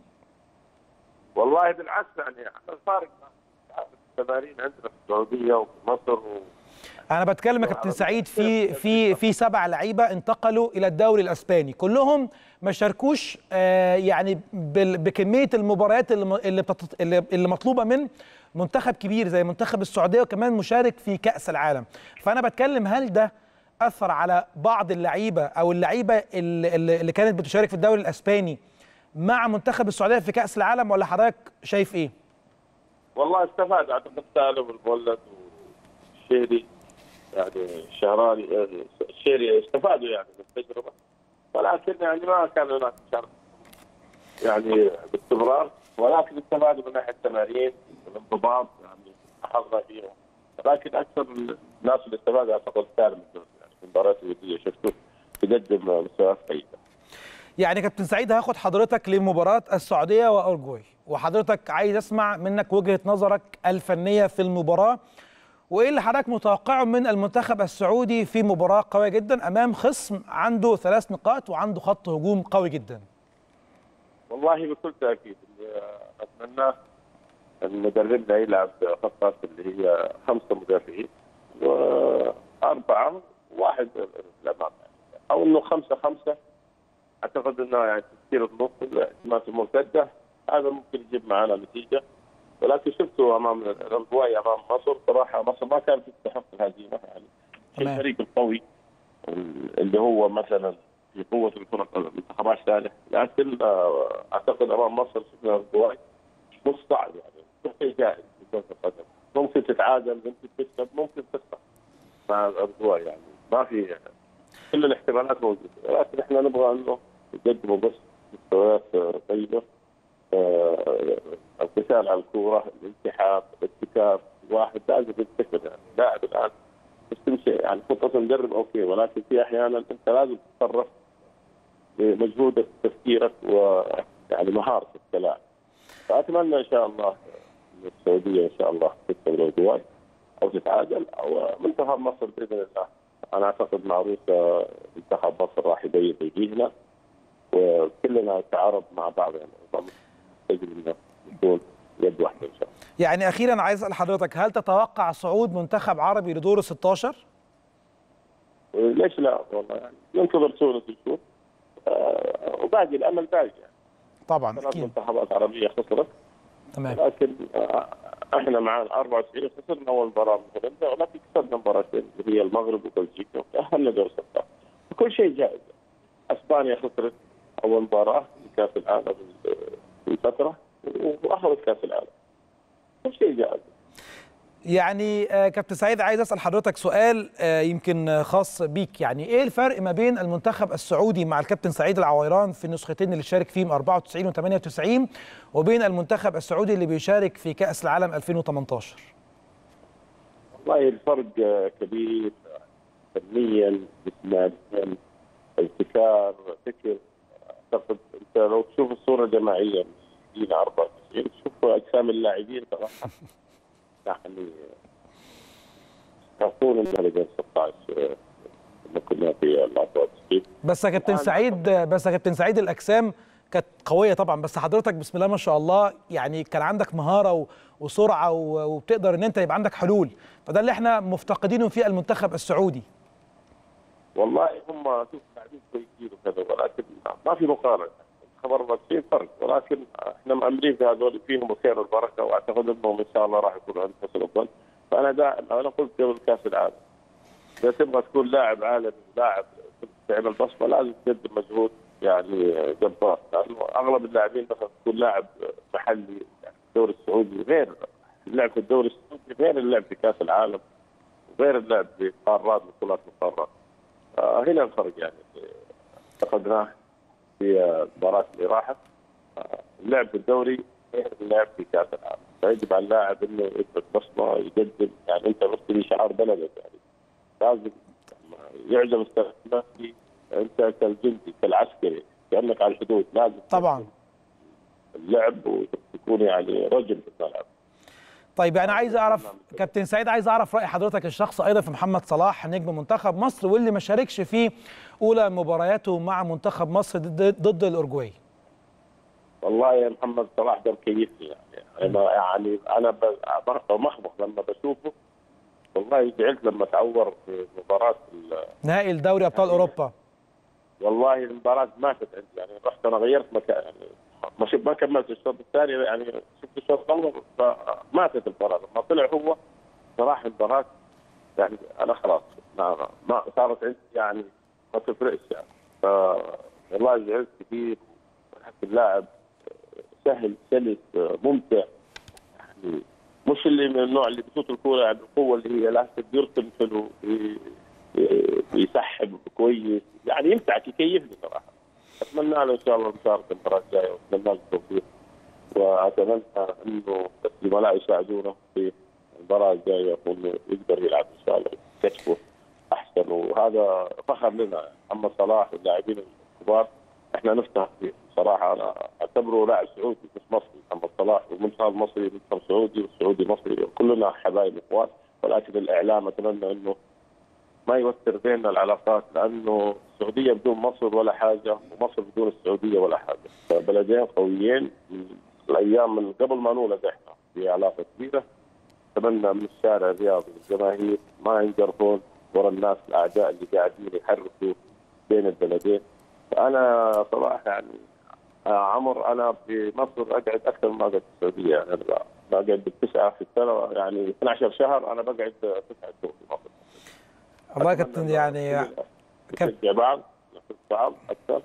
[SPEAKER 3] والله بالعكس يعني احنا الفارق التمارين عندنا في السعوديه وفي مصر و...
[SPEAKER 1] انا بتكلم يا كابتن سعيد في في في سبع لعيبه انتقلوا الى الدوري الاسباني كلهم ما شاركوش آه، يعني بال- بكميه المباريات اللي م- اللي بتط- اللي اللي مطلوبه من منتخب كبير زي منتخب السعوديه وكمان مشارك في كاس العالم فانا بتكلم هل ده اثر على بعض اللعيبه او اللعيبه اللي, اللي اللي كانت بتشارك في الدوري الاسباني مع منتخب السعوديه في كاس العالم ولا حضرتك شايف ايه
[SPEAKER 3] والله استفاد اعتقد سالم المولد والشيري يعني الشهراني آه، الشيري استفادوا يعني من التجربه ولكن يعني ما كان هناك شرط يعني باستمرار ولكن استفادوا من ناحيه التمارين والانضباط يعني حظنا فيهم لكن اكثر الناس اللي استفادوا اعتقد سالم يعني في المباريات الوديه شفته يقدم مستويات طيبه
[SPEAKER 1] يعني كابتن سعيد هاخد حضرتك لمباراة السعودية وأورجواي وحضرتك عايز أسمع منك وجهة نظرك الفنية في المباراة وإيه اللي حضرتك متوقعه من المنتخب السعودي في مباراة قوية جدا أمام خصم عنده ثلاث نقاط وعنده خط هجوم قوي جدا
[SPEAKER 3] والله بكل تاكيد اللي اتمناه ان مدربنا يلعب خطه اللي هي خمسه مدافعين واربعه واحد الامام او انه خمسه خمسه اعتقد انه يعني تفكير النص الهجمات المرتده هذا ممكن يجيب معنا نتيجه ولكن شفته امام الاورجواي امام مصر صراحه مصر ما كانت تستحق الهزيمه يعني
[SPEAKER 1] تمام.
[SPEAKER 3] الفريق القوي اللي هو مثلا في قوه الفرق المنتخبات الثانيه لكن آه، اعتقد امام مصر شفنا الاورجواي مش صعب يعني شيء جائز في كره القدم ممكن تتعادل ممكن تكسب ممكن تخسر مع الاورجواي يعني ما في كل الاحتمالات موجوده لكن احنا نبغى انه يقدموا بس مستويات آه، طيبه آه، القتال على الكوره الالتحام الابتكار واحد لازم يبتكر يعني لاعب الان بس تمشي يعني خطه مدرب اوكي ولكن في احيانا انت لازم تتصرف بمجهودك تفكيرك ويعني مهارتك كلاعب فاتمنى ان شاء الله ان السعوديه ان شاء الله تكسب الاوروغواي او تتعادل او منتخب مصر باذن الله انا اعتقد معروف آه، منتخب مصر راح يبين وجيهنا وكلنا كعرب مع بعض يعني طبعاً يجب ان يكون يد واحده ان شاء الله
[SPEAKER 1] يعني اخيرا عايز اسال حضرتك هل تتوقع صعود منتخب عربي لدور ال 16
[SPEAKER 3] ليش لا والله يعني ننتظر تونس نشوف آه وباقي الامل باقي يعني
[SPEAKER 1] طبعا
[SPEAKER 3] ثلاث
[SPEAKER 1] اكيد
[SPEAKER 3] منتخبات عربيه خسرت
[SPEAKER 1] تمام
[SPEAKER 3] لكن آه احنا مع ال 94 خسرنا اول مباراه من هولندا ولكن كسبنا مباراتين اللي هي المغرب وبلجيكا وتاهلنا دور 16 كل شيء جائز اسبانيا خسرت اول مباراه في كاس العالم من فتره واخذت كاس العالم كل شيء جائز
[SPEAKER 1] يعني آه، كابتن سعيد عايز اسال حضرتك سؤال آه، يمكن آه، خاص بيك يعني ايه الفرق ما بين المنتخب السعودي مع الكابتن سعيد العويران في النسختين اللي شارك فيهم 94 و98 وبين المنتخب السعودي اللي بيشارك في كاس العالم 2018
[SPEAKER 3] والله الفرق آه، كبير فنيا جسمانيا ابتكار فكر اعتقد انت لو تشوف الصوره جماعيه من جيل 94 تشوف اجسام اللاعبين صراحه يعني يعطون الدرجه 16 آه، لما كنا في ال 94
[SPEAKER 1] بس يا كابتن
[SPEAKER 3] الآن
[SPEAKER 1] سعيد بس يا كابتن سعيد الاجسام كانت قويه طبعا بس حضرتك بسم الله ما شاء الله يعني كان عندك مهاره و- وسرعه و- وبتقدر ان انت يبقى عندك حلول فده اللي احنا مفتقدينه في المنتخب السعودي
[SPEAKER 3] والله هم شوف لاعبين كويسين وكذا ولكن ما في مقارنه خبر 94 فرق ولكن احنا مأملين في هذول فيهم الخير والبركه واعتقد انهم ان شاء الله راح يكونوا عند حسن الظن فانا دائما انا قلت قبل كاس العالم اذا تبغى تكون لاعب عالمي لاعب تعمل بصمه لازم تقدم مجهود يعني جبار لانه اغلب اللاعبين مثلا تكون لاعب محلي يعني الدوري السعودي غير اللعب في الدوري السعودي غير اللعب في كاس العالم غير اللعب في قارات بطولات القارات آه هنا الفرق يعني اعتقدناه في المباراه اللي راحت آه، اللعب في الدوري غير اللعب في كاس العالم فيجب على اللاعب انه يثبت بصمه يقدم يعني انت مرتدي شعار بلدك يعني لازم يعجب استخدامك انت كالجندي كالعسكري كانك على الحدود لازم
[SPEAKER 1] طبعا
[SPEAKER 3] اللعب وتكون يعني رجل في الملعب
[SPEAKER 1] طيب يعني عايز اعرف كابتن سعيد عايز اعرف راي حضرتك الشخص ايضا في محمد صلاح نجم منتخب مصر واللي ما شاركش في اولى مبارياته مع منتخب مصر ضد ضد الاورجواي
[SPEAKER 3] والله يا محمد صلاح ده مكيفني يعني انا يعني انا ب- بمخبخ لما بشوفه والله زعلت لما تعور في مباراه ال-
[SPEAKER 1] نهائي الدوري ابطال اوروبا
[SPEAKER 3] والله المباراه ماتت عندي يعني رحت انا غيرت مكان يعني ما شفت ما كملت الشوط الثاني يعني شفت الشوط الاول فماتت المباراه لما طلع هو صراحه المباراه يعني انا خلاص ما, ما صارت عندي يعني ما تفرقش يعني ف والله زعلت كثير حتى اللاعب سهل سلس ممتع يعني مش اللي من النوع اللي بشوط الكوره يعني القوه اللي هي لازم بيرسم حلو بي- بي- بيسحب كويس يعني يمتعك يكيفني صراحه اتمنى له ان شاء الله المشاركه المباراه الجايه واتمنى له التوفيق واتمنى انه الزملاء يساعدونا في المباراه الجايه وانه يقدر يلعب ان شاء الله يكتشفه احسن وهذا فخر لنا محمد صلاح واللاعبين الكبار احنا نفتخر فيه صراحه انا اعتبره لاعب سعودي مش مصري محمد صلاح والمنتخب المصري منتخب سعودي والسعودي مصري كلنا حبايب اخوان ولكن الاعلام اتمنى انه ما يوتر بيننا العلاقات لانه السعوديه بدون مصر ولا حاجه ومصر بدون السعوديه ولا حاجه فبلدين قويين من الايام من قبل ما نولد احنا في علاقه كبيره اتمنى من الشارع الرياضي والجماهير ما ينجرفون ورا الناس الاعداء اللي قاعدين يحركوا بين البلدين فانا صراحه يعني آه، عمر انا في مصر اقعد اكثر ما قعدت في السعوديه يعني أنا بقعد بالتسعه في السنه يعني 12 شهر انا بقعد تسعه شهور في مصر
[SPEAKER 1] والله يا كابتن يعني كاب-
[SPEAKER 3] نشجع بعض نحب بعض اكثر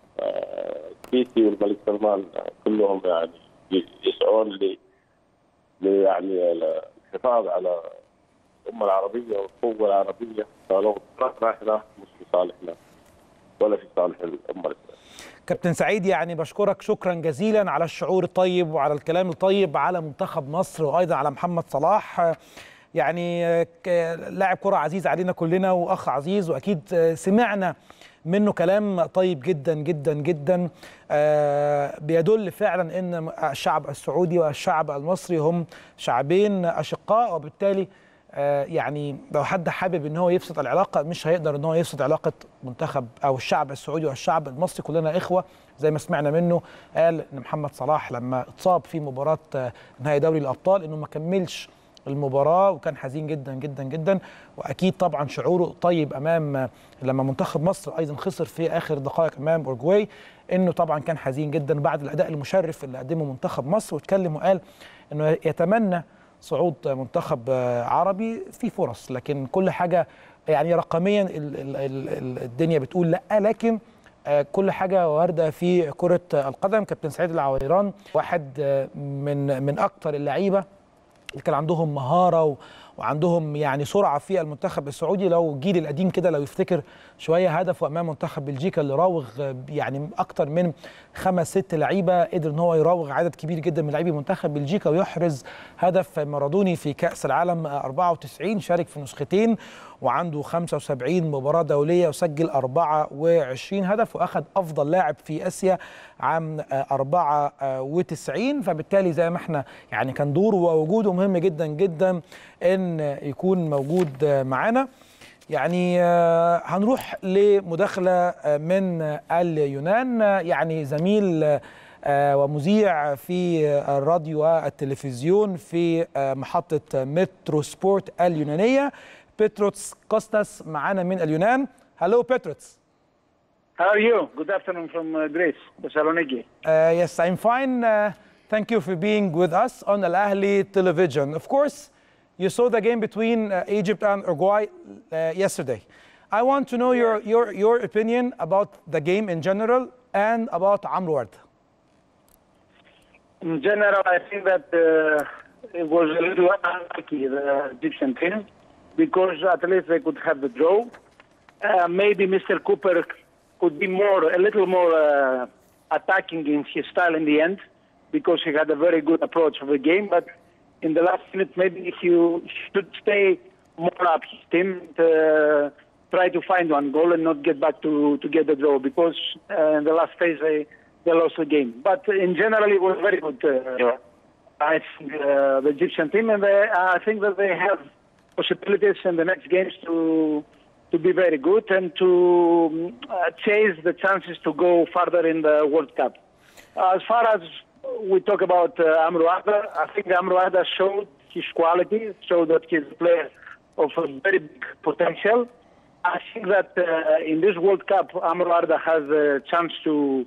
[SPEAKER 3] آه، السيسي والملك سلمان آه، كلهم يعني ي- يسعون ل ل- يعني الحفاظ على الامه العربيه والقوه العربيه فلو تركنا احنا مش في صالحنا ولا في صالح الامه الاسلاميه
[SPEAKER 1] كابتن سعيد يعني بشكرك شكرا جزيلا على الشعور الطيب وعلى الكلام الطيب على منتخب مصر وايضا على محمد صلاح يعني ك- لاعب كرة عزيز علينا كلنا واخ عزيز واكيد سمعنا منه كلام طيب جدا جدا جدا آه، بيدل فعلا ان الشعب السعودي والشعب المصري هم شعبين اشقاء وبالتالي آه، يعني لو حد حابب ان هو يفسد العلاقه مش هيقدر ان هو يفسد علاقه منتخب او الشعب السعودي والشعب المصري كلنا اخوه زي ما سمعنا منه قال ان محمد صلاح لما اتصاب في مباراه آه، نهائي دوري الابطال انه ما كملش المباراه وكان حزين جدا جدا جدا واكيد طبعا شعوره طيب امام آه، لما منتخب مصر ايضا خسر في اخر دقائق امام اورجواي انه طبعا كان حزين جدا بعد الاداء المشرف اللي قدمه منتخب مصر واتكلم وقال انه يتمنى صعود منتخب آه، عربي في فرص لكن كل حاجه يعني رقميا ال- ال- ال- ال- الدنيا بتقول لا لكن آه، كل حاجه وارده في كره القدم كابتن سعيد العويران واحد آه، من من اكثر اللعيبه اللي كان عندهم مهاره و... وعندهم يعني سرعه في المنتخب السعودي لو الجيل القديم كده لو يفتكر شويه هدفه امام منتخب بلجيكا اللي راوغ آه، يعني اكتر من خمس ست لعيبه قدر ان هو يراوغ عدد كبير جدا من لاعبي منتخب بلجيكا ويحرز هدف مارادوني في كاس العالم آه، 94 شارك في نسختين وعنده 75 مباراه دوليه وسجل 24 هدف واخذ افضل لاعب في اسيا عام آه، 94 فبالتالي زي ما احنا يعني كان دوره ووجوده مهم جدا جدا ان يكون موجود آه، معانا يعني آه، هنروح لمداخلة آه، من آه، اليونان آه، يعني زميل آه، ومذيع في آه، الراديو والتلفزيون في آه، محطة مترو سبورت اليونانية بيتروتس كوستاس معانا من اليونان هلو بيتروتس
[SPEAKER 4] How are you? Good afternoon from uh, Greece, Thessaloniki.
[SPEAKER 1] Uh, yes, I'm fine. Uh, thank you for being with us on Al Ahli television. Of course, you saw the game between uh, Egypt and Uruguay uh, yesterday. I want to know your, your, your opinion about the game in general and about Amr Ward.
[SPEAKER 4] In general, I think that uh, it was a little unlucky, the Egyptian team, because at least they could have the draw. Uh, maybe Mr. Cooper could be more, a little more uh, attacking in his style in the end, because he had a very good approach of the game. But in the last minute, maybe if you should stay more up his team, uh, try to find one goal and not get back to, to get the draw, because uh, in the last phase they, they lost the game. But in general, it was very good. Uh, I think uh, the Egyptian team, and they, I think that they have possibilities in the next games to to be very good and to um, uh, chase the chances to go further in the World Cup. As far as we talk about uh, Amruada, I think Amruada showed his quality, showed that he's a player of a very big potential. I think that uh, in this World Cup, Amruada has a chance to,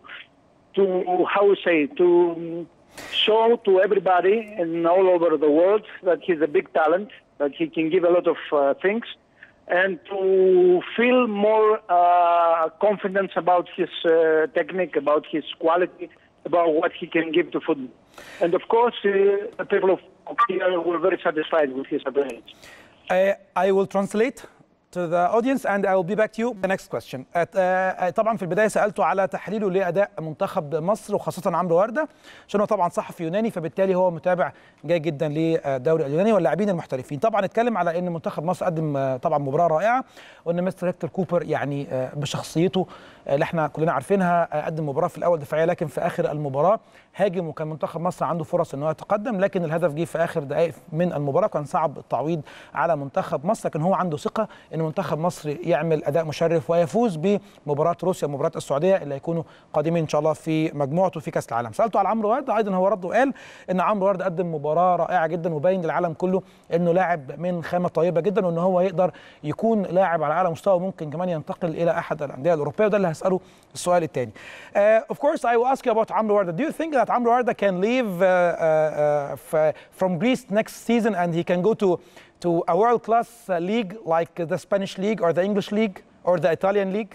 [SPEAKER 4] to how we say, to um, show to everybody and all over the world that he's a big talent, that he can give a lot of uh, things, and to feel more uh, confidence about his uh, technique, about his quality, about what he can give to football. And of course, uh, the people of Korea were very satisfied with his ability.
[SPEAKER 1] I, I will translate to the audience and I will be back to you the next question. Uh, uh, طبعا في البدايه سالته على تحليله لاداء منتخب مصر وخاصه عمرو ورده عشان هو طبعا صحفي يوناني فبالتالي هو متابع جيد جدا للدوري اليوناني واللاعبين المحترفين طبعا اتكلم على ان منتخب مصر قدم آه، طبعا مباراه رائعه وان مستر هيكتور كوبر يعني آه، بشخصيته آه، اللي احنا كلنا عارفينها آه، قدم مباراه في الاول دفاعيه لكن في اخر المباراه هاجم وكان منتخب مصر عنده فرص ان هو يتقدم لكن الهدف جه في اخر دقائق من المباراه كان صعب التعويض على منتخب مصر لكن هو عنده ثقه ان منتخب مصر يعمل اداء مشرف ويفوز بمباراه روسيا ومباراه السعوديه اللي هيكونوا قادمين ان شاء الله في مجموعته في كاس العالم سالته على عمرو ورده ايضا هو رد وقال ان عمرو ورده قدم مباراه رائعه جدا وبين للعالم كله انه لاعب من خامه طيبه جدا وان هو يقدر يكون لاعب على اعلى مستوى وممكن كمان ينتقل الى احد الانديه الاوروبيه وده اللي هساله السؤال الثاني. Uh, of course I will ask you about Amro Warda. Do you think that Amro Warda can leave uh, uh, f- from Greece next season and he can go to to a world class uh, league like the Spanish league or the English league or the Italian league?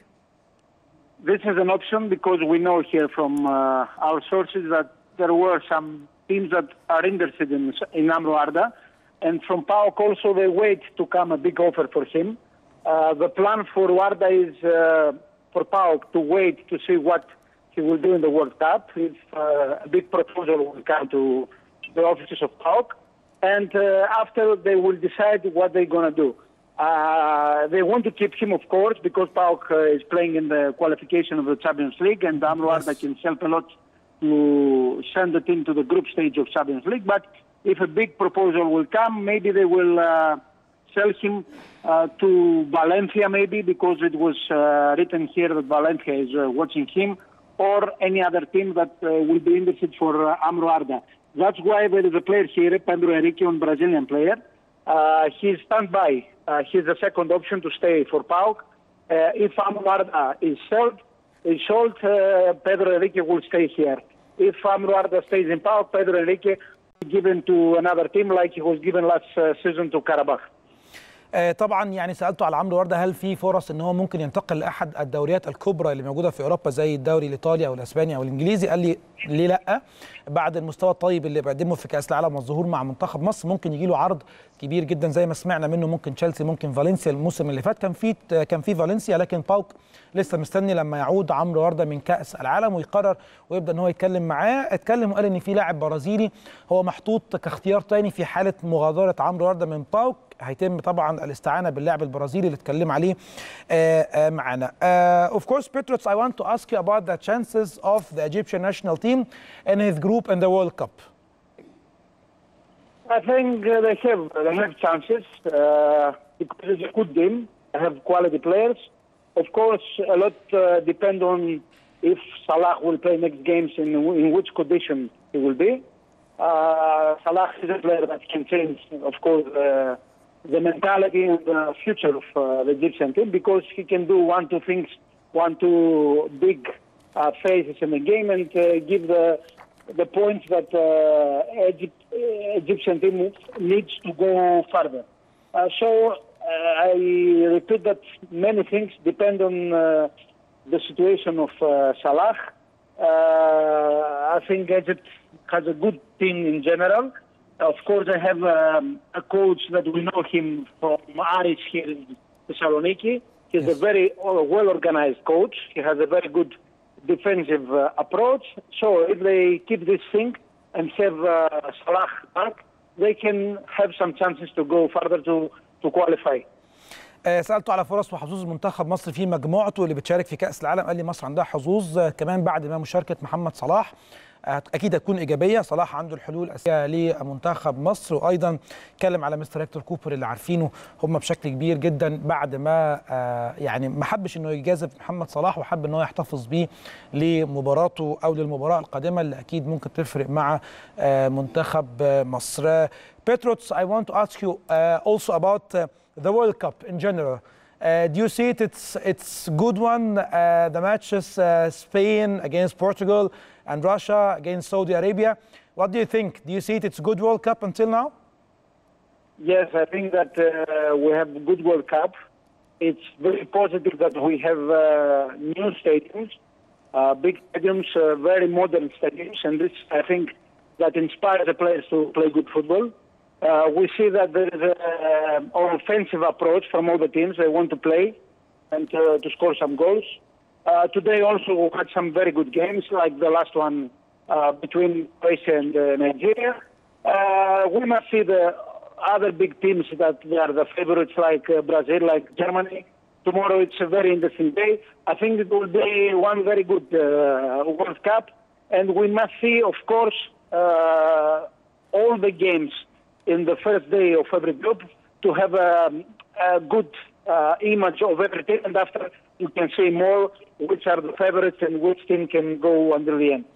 [SPEAKER 4] This is an option because we know here from uh, our sources that there were some teams that are interested in, in Amro Arda. And from PAOK also they wait to come a big offer for him. Uh, the plan for Warda is uh, for PAOK to wait to see what he will do in the World Cup. If uh, a big proposal will come to the offices of PAOK. And uh, after they will decide what they're going to do. Uh, they want to keep him, of course, because PAOK uh, is playing in the qualification of the Champions League, and Amro Arda can help a lot to send the team to the group stage of Champions League. But if a big proposal will come, maybe they will uh, sell him uh, to Valencia maybe because it was uh, written here that Valencia is uh, watching him or any other team that uh, will be interested for uh, Amro Arda. That's why there is a player here, Pedro Henrique, a Brazilian player. Uh, he's standby. Uh, he's the second option to stay for PAOK. Uh, if Amro Arda is sold, is sold uh, Pedro Henrique will stay here. If Amro Arda stays in PAOK, Pedro Henrique given to another team like he was given last uh, season to Karabakh.
[SPEAKER 1] آه، طبعا يعني سالته على عمرو ورده هل في فرص ان هو ممكن ينتقل لاحد الدوريات الكبرى اللي موجوده في اوروبا زي الدوري الايطالي او الاسباني او الانجليزي قال لي ليه لا بعد المستوى الطيب اللي بيقدمه في كاس العالم والظهور مع منتخب مصر ممكن يجي له عرض كبير جدا زي ما سمعنا منه ممكن تشيلسي ممكن فالنسيا الموسم اللي فات كان في كان في فالنسيا لكن باوك لسه مستني لما يعود عمرو ورده من كاس العالم ويقرر ويبدا ان هو يتكلم معاه اتكلم وقال ان في لاعب برازيلي هو محطوط كاختيار تاني في حاله مغادره عمرو ورده من باوك هيتم طبعا الاستعانه باللاعب البرازيلي اللي اتكلم عليه آه، آه، معانا. Uh, of course, Petros, I want to ask you about the chances of the Egyptian national team and his group in the World Cup.
[SPEAKER 4] I think uh, they have they have chances uh, because it's a good team. They have quality players. Of course, a lot uh, depend on if Salah will play next games in in which condition he will be. Uh, Salah is a player that can change, of course, uh, the mentality and the future of uh, the Egyptian team because he can do one two things, one two big uh, phases in the game and uh, give the the points that uh, Egypt, uh, Egyptian team needs to go further. Uh, so uh, I repeat that many things depend on uh, the situation of uh, Salah. Uh, I think Egypt has a good team in general. Of course, I have um, a coach that we know him from Aris here in Thessaloniki. He's a very uh, well-organized coach. He has a very good defensive uh, approach. So if they keep this thing and have uh, Salah back, they can have some chances to go further to, to qualify.
[SPEAKER 1] آه، سالته على فرص وحظوظ منتخب مصر في مجموعته اللي بتشارك في كاس العالم قال لي مصر عندها حظوظ آه، كمان بعد ما مشاركه محمد صلاح آه، اكيد هتكون ايجابيه صلاح عنده الحلول الاساسيه لمنتخب مصر وايضا اتكلم على مستر هيكتور كوبر اللي عارفينه هم بشكل كبير جدا بعد ما آه، يعني ما حبش انه يجازف محمد صلاح وحب ان هو يحتفظ بيه لمباراته او للمباراه القادمه اللي اكيد ممكن تفرق مع آه، منتخب آه، مصر آه، Petros, I want to ask you uh, also about uh, the World Cup in general. Uh, do you see it? It's it's good one. Uh, the matches uh, Spain against Portugal and Russia against Saudi Arabia. What do you think? Do you see it? It's a good World Cup until now.
[SPEAKER 4] Yes, I think that uh, we have a good World Cup. It's very positive that we have uh, new stadiums, uh, big stadiums, uh, very modern stadiums, and this I think that inspires the players to play good football. Uh, we see that there is an offensive approach from all the teams. They want to play and uh, to score some goals. Uh, today also we had some very good games, like the last one uh, between Croatia and uh, Nigeria. Uh, we must see the other big teams that they are the favorites, like uh, Brazil, like Germany. Tomorrow it's a very interesting day. I think it will be one very good uh, World Cup, and we must see, of course, uh, all the games in the first day of every group to have a, a good uh, image of every team, and after you can see more which are the favorites and which team can go until the end.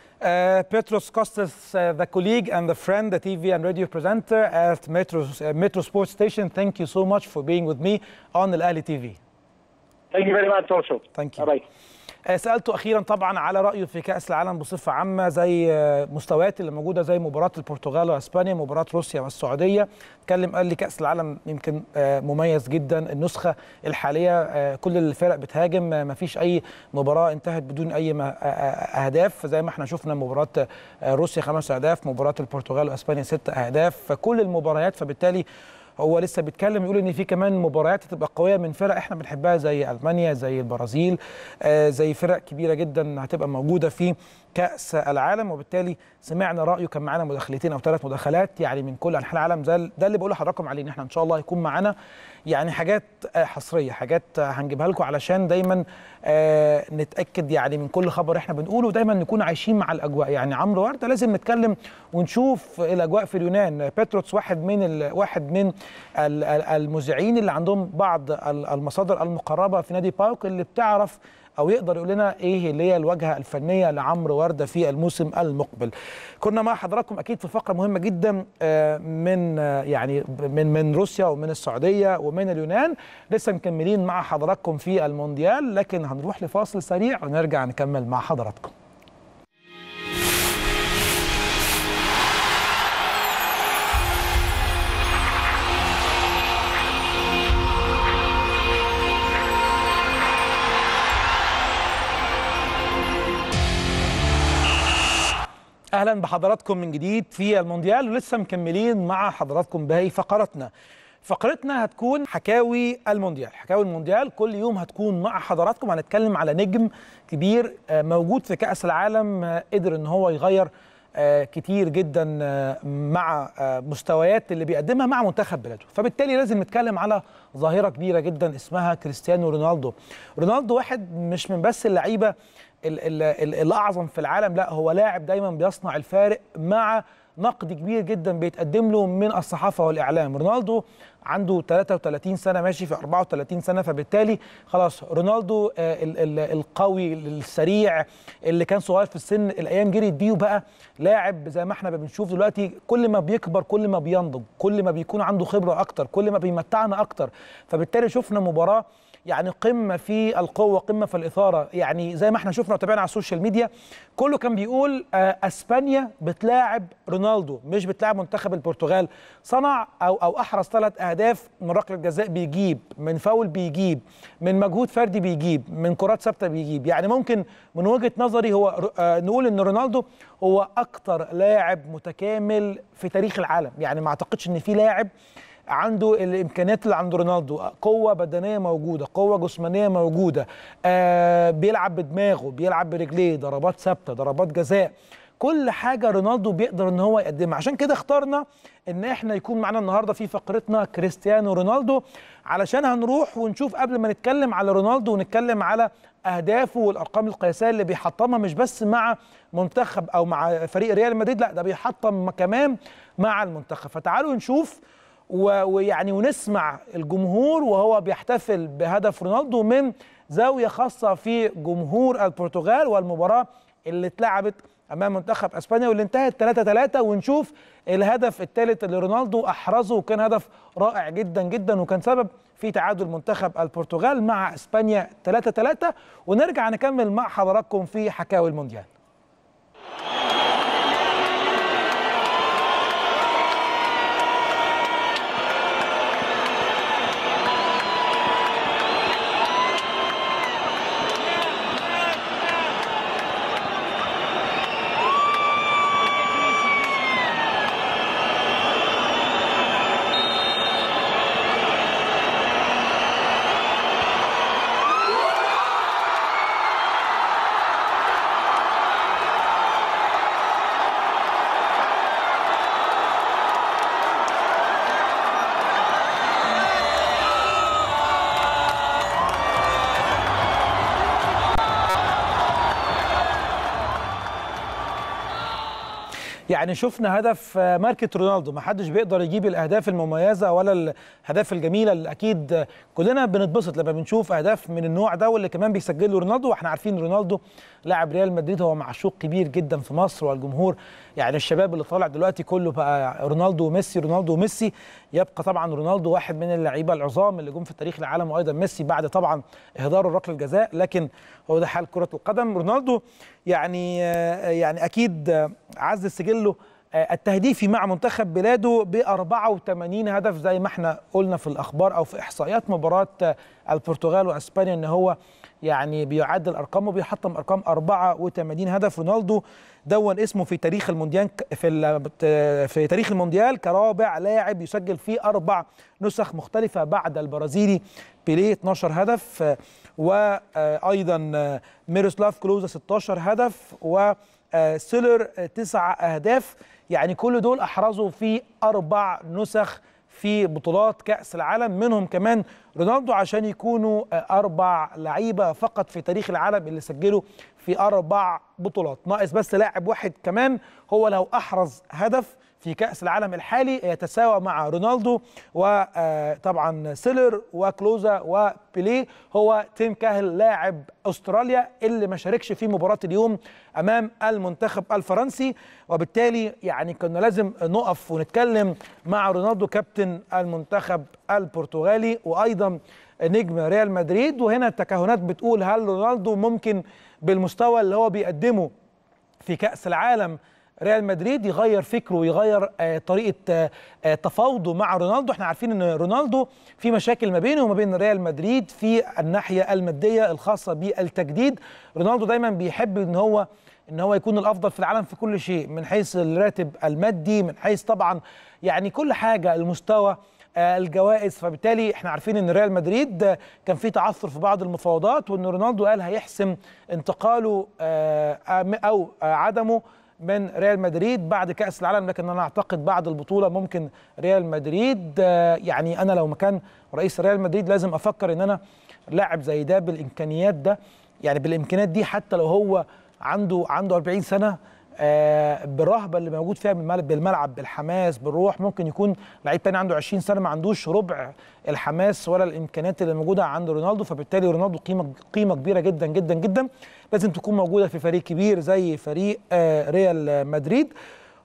[SPEAKER 1] Uh, Petros Kostas, uh, the colleague and the friend, the TV and radio presenter at Metro, uh, Metro Sports Station. Thank you so much for being with me on Al Ahly TV.
[SPEAKER 4] Thank you very much also.
[SPEAKER 1] Thank you.
[SPEAKER 4] Bye-bye.
[SPEAKER 1] آه، سالته اخيرا طبعا على رايه في كاس العالم بصفه عامه زي آه، مستويات اللي موجوده زي مباراه البرتغال واسبانيا مباراه روسيا والسعوديه اتكلم قال لي كاس العالم يمكن آه، مميز جدا النسخه الحاليه آه، كل الفرق بتهاجم ما فيش اي مباراه انتهت بدون اي ما- آه، آه، اهداف زي ما احنا شفنا مباراه آه، روسيا خمس اهداف مباراه البرتغال واسبانيا ست اهداف فكل المباريات فبالتالي هو لسه بيتكلم يقول ان في كمان مباريات هتبقى قويه من فرق احنا بنحبها زي المانيا زي البرازيل آه، زي فرق كبيره جدا هتبقى موجوده في كاس العالم وبالتالي سمعنا رايه كان معانا مداخلتين او ثلاث مداخلات يعني من كل انحاء العالم ده ده اللي بقول لحضراتكم عليه ان احنا ان شاء الله هيكون معانا يعني حاجات آه، حصريه حاجات آه، هنجيبها لكم علشان دايما آه، نتاكد يعني من كل خبر احنا بنقوله دايما نكون عايشين مع الاجواء يعني عمرو ورده لازم نتكلم ونشوف الاجواء في اليونان بتروس واحد من ال... واحد من ال- ال- المذيعين اللي عندهم بعض ال- المصادر المقربه في نادي باوك اللي بتعرف او يقدر يقول لنا ايه اللي هي الواجهه الفنيه لعمرو ورده في الموسم المقبل. كنا مع حضراتكم اكيد في فقره مهمه جدا آه، من آه، يعني من من روسيا ومن السعوديه ومن اليونان لسه مكملين مع حضراتكم في المونديال لكن هنروح لفاصل سريع ونرجع نكمل مع حضراتكم. اهلا بحضراتكم من جديد في المونديال ولسه مكملين مع حضراتكم باقي فقراتنا فقرتنا هتكون حكاوي المونديال حكاوي المونديال كل يوم هتكون مع حضراتكم هنتكلم على نجم كبير آه، موجود في كأس العالم آه، قدر ان هو يغير آه، كتير جدا آه، مع آه، مستويات اللي بيقدمها مع منتخب بلاده فبالتالي لازم نتكلم على ظاهرة كبيرة جدا اسمها كريستيانو رونالدو رونالدو واحد مش من بس اللعيبة ال- ال- ال- الاعظم في العالم لا هو لاعب دايما بيصنع الفارق مع نقد كبير جدا بيتقدم له من الصحافه والاعلام رونالدو عنده 33 سنه ماشي في 34 سنه فبالتالي خلاص رونالدو آه، ال- ال- القوي السريع اللي كان صغير في السن الايام جريت بيه وبقى لاعب زي ما احنا بنشوف دلوقتي كل ما بيكبر كل ما بينضج كل ما بيكون عنده خبره اكتر كل ما بيمتعنا اكتر فبالتالي شفنا مباراه يعني قمه في القوه قمه في الاثاره يعني زي ما احنا شفنا وتابعنا على السوشيال ميديا كله كان بيقول آه، اسبانيا بتلاعب رونالدو مش بتلاعب منتخب البرتغال صنع او او احرز ثلاث اهداف من ركله جزاء بيجيب من فاول بيجيب من مجهود فردي بيجيب من كرات ثابته بيجيب يعني ممكن من وجهه نظري هو ر- آه، نقول ان رونالدو هو اكتر لاعب متكامل في تاريخ العالم يعني ما اعتقدش ان في لاعب عنده الامكانيات اللي عند رونالدو قوه بدنيه موجوده قوه جسمانيه موجوده آه بيلعب بدماغه بيلعب برجليه ضربات ثابته ضربات جزاء كل حاجه رونالدو بيقدر ان هو يقدمها عشان كده اخترنا ان احنا يكون معانا النهارده في فقرتنا كريستيانو رونالدو علشان هنروح ونشوف قبل ما نتكلم على رونالدو ونتكلم على اهدافه والارقام القياسيه اللي بيحطمها مش بس مع منتخب او مع فريق ريال مدريد لا ده بيحطم كمان مع المنتخب فتعالوا نشوف و- ويعني ونسمع الجمهور وهو بيحتفل بهدف رونالدو من زاويه خاصه في جمهور البرتغال والمباراه اللي اتلعبت امام منتخب اسبانيا واللي انتهت 3 3 ونشوف الهدف الثالث اللي رونالدو احرزه وكان هدف رائع جدا جدا وكان سبب في تعادل منتخب البرتغال مع اسبانيا 3 3 ونرجع نكمل مع حضراتكم في حكاوي المونديال يعني شفنا هدف آه، ماركة رونالدو ما حدش بيقدر يجيب الاهداف المميزه ولا الاهداف الجميله اللي اكيد آه، كلنا بنتبسط لما بنشوف اهداف من النوع ده واللي كمان بيسجله رونالدو واحنا عارفين رونالدو لاعب ريال مدريد هو معشوق كبير جدا في مصر والجمهور يعني الشباب اللي طالع دلوقتي كله بقى رونالدو وميسي رونالدو وميسي يبقى طبعا رونالدو واحد من اللعيبه العظام اللي جم في تاريخ العالم وايضا ميسي بعد طبعا اهدار ركله الجزاء لكن هو ده حال كره القدم رونالدو يعني آه، يعني اكيد آه، عز سجله آه، التهديفي مع منتخب بلاده ب 84 هدف زي ما احنا قلنا في الاخبار او في احصائيات مباراه آه، البرتغال واسبانيا ان هو يعني بيعدل ارقامه بيحطم ارقام 84 هدف رونالدو دون اسمه في تاريخ المونديال ك- في ال- في تاريخ المونديال كرابع لاعب يسجل فيه اربع نسخ مختلفه بعد البرازيلي بيليه 12 هدف آه، وايضا آه، ميروسلاف كلوزا 16 هدف و آه، سيلر آه، تسع اهداف يعني كل دول احرزوا في اربع نسخ في بطولات كأس العالم منهم كمان رونالدو عشان يكونوا آه، أربع لعيبة فقط في تاريخ العالم اللي سجلوا في أربع بطولات ناقص بس لاعب واحد كمان هو لو أحرز هدف في كأس العالم الحالي يتساوى مع رونالدو وطبعا سيلر وكلوزا وبيليه هو تيم كاهل لاعب استراليا اللي ما شاركش في مباراة اليوم امام المنتخب الفرنسي وبالتالي يعني كنا لازم نقف ونتكلم مع رونالدو كابتن المنتخب البرتغالي وايضا نجم ريال مدريد وهنا التكهنات بتقول هل رونالدو ممكن بالمستوى اللي هو بيقدمه في كأس العالم ريال مدريد يغير فكره ويغير آه طريقه آه آه تفاوضه مع رونالدو احنا عارفين ان رونالدو في مشاكل ما بينه وما بين ريال مدريد في الناحيه الماديه الخاصه بالتجديد رونالدو دايما بيحب ان هو ان هو يكون الافضل في العالم في كل شيء من حيث الراتب المادي من حيث طبعا يعني كل حاجه المستوى الجوائز فبالتالي احنا عارفين ان ريال مدريد كان في تعثر في بعض المفاوضات وان رونالدو قال هيحسم انتقاله او عدمه من ريال مدريد بعد كاس العالم لكن انا اعتقد بعد البطوله ممكن ريال مدريد يعني انا لو مكان رئيس ريال مدريد لازم افكر ان انا لاعب زي ده بالامكانيات ده يعني بالامكانيات دي حتى لو هو عنده عنده 40 سنه آه بالرهبه اللي موجود فيها بالملعب بالحماس بالروح ممكن يكون لعيب تاني عنده 20 سنه ما عندوش ربع الحماس ولا الامكانيات اللي موجوده عند رونالدو فبالتالي رونالدو قيمه قيمه كبيره جدا جدا جدا لازم تكون موجوده في فريق كبير زي فريق آه ريال مدريد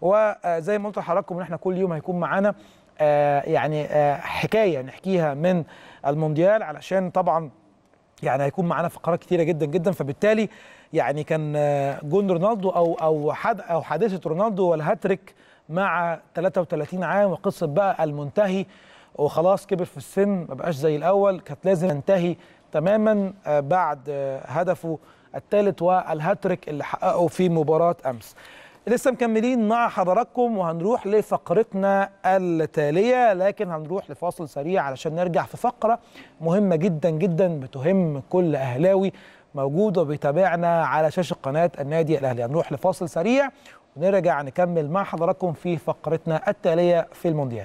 [SPEAKER 1] وزي ما قلت لحضراتكم ان احنا كل يوم هيكون معانا آه يعني حكايه نحكيها من المونديال علشان طبعا يعني هيكون معانا فقرات كتيره جدا جدا فبالتالي يعني كان جون رونالدو او او حد او حادثه رونالدو والهاتريك مع 33 عام وقصه بقى المنتهي وخلاص كبر في السن ما بقاش زي الاول كانت لازم تنتهي تماما بعد هدفه الثالث والهاتريك اللي حققه في مباراه امس لسه مكملين مع حضراتكم وهنروح لفقرتنا التالية لكن هنروح لفاصل سريع علشان نرجع في فقرة مهمة جدا جدا بتهم كل أهلاوي موجود وبيتابعنا على شاشة قناة النادي الأهلي هنروح لفاصل سريع ونرجع نكمل مع حضراتكم في فقرتنا التالية في المونديال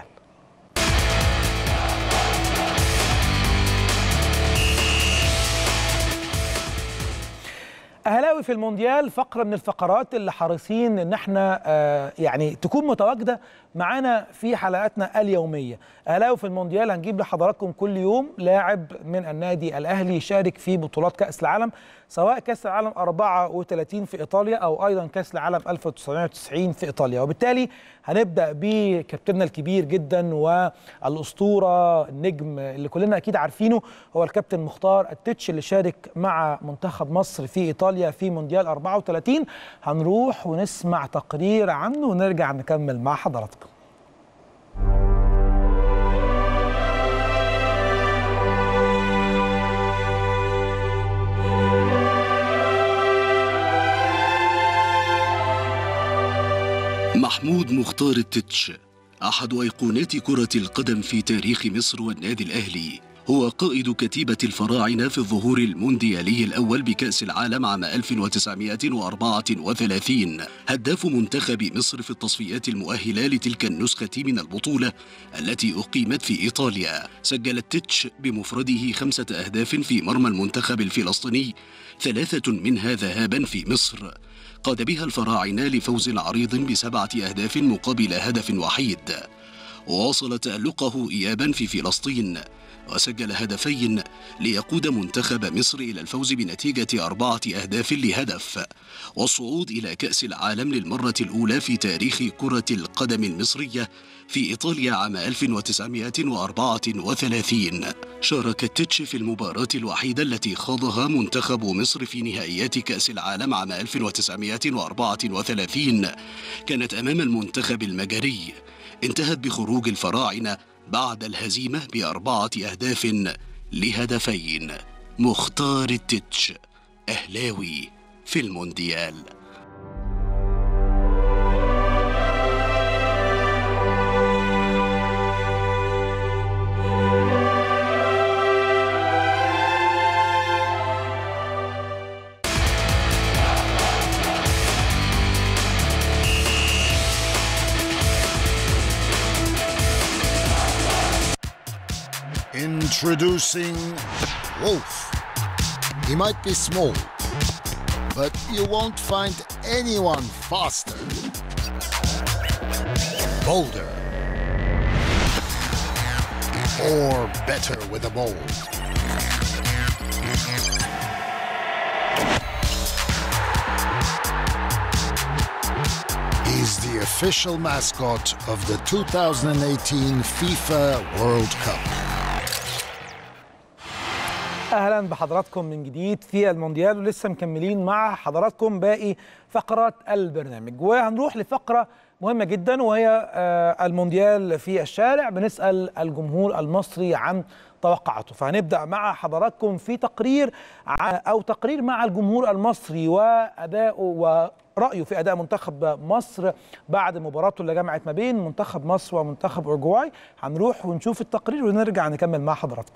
[SPEAKER 1] اهلاوي في المونديال فقره من الفقرات اللي حريصين ان احنا آه يعني تكون متواجده معانا في حلقاتنا اليوميه اهلاوي في المونديال هنجيب لحضراتكم كل يوم لاعب من النادي الاهلي يشارك في بطولات كاس العالم سواء كاس العالم 34 في ايطاليا او ايضا كاس العالم 1990 في ايطاليا وبالتالي هنبدا بكابتننا الكبير جدا والاسطوره النجم اللي كلنا اكيد عارفينه هو الكابتن مختار التتش اللي شارك مع منتخب مصر في ايطاليا في مونديال 34 هنروح ونسمع تقرير عنه ونرجع نكمل مع حضراتكم
[SPEAKER 5] محمود مختار التتش أحد أيقونات كرة القدم في تاريخ مصر والنادي الأهلي هو قائد كتيبة الفراعنة في الظهور المونديالي الأول بكأس العالم عام 1934 هداف منتخب مصر في التصفيات المؤهلة لتلك النسخة من البطولة التي أقيمت في إيطاليا سجل التتش بمفرده خمسة أهداف في مرمى المنتخب الفلسطيني ثلاثة منها ذهابا في مصر قاد بها الفراعنة لفوز عريض بسبعة أهداف مقابل هدف وحيد واصل تألقه إيابا في فلسطين وسجل هدفين ليقود منتخب مصر إلى الفوز بنتيجة أربعة أهداف لهدف والصعود إلى كأس العالم للمرة الأولى في تاريخ كرة القدم المصرية في إيطاليا عام 1934 شارك التتش في المباراة الوحيدة التي خاضها منتخب مصر في نهائيات كأس العالم عام 1934 كانت أمام المنتخب المجري انتهت بخروج الفراعنة بعد الهزيمة بأربعة أهداف لهدفين مختار التتش أهلاوي في المونديال
[SPEAKER 6] Introducing Wolf. He might be small, but you won't find anyone faster. bolder. Or better with a mold. He's the official mascot of the 2018 FIFA World Cup.
[SPEAKER 1] اهلا بحضراتكم من جديد في المونديال ولسه مكملين مع حضراتكم باقي فقرات البرنامج وهنروح لفقره مهمه جدا وهي آه، المونديال في الشارع بنسال الجمهور المصري عن توقعاته فهنبدا مع حضراتكم في تقرير ع- او تقرير مع الجمهور المصري وادائه ورأيه في أداء منتخب مصر بعد مباراته اللي جمعت ما بين منتخب مصر ومنتخب أورجواي هنروح ونشوف التقرير ونرجع نكمل مع حضراتكم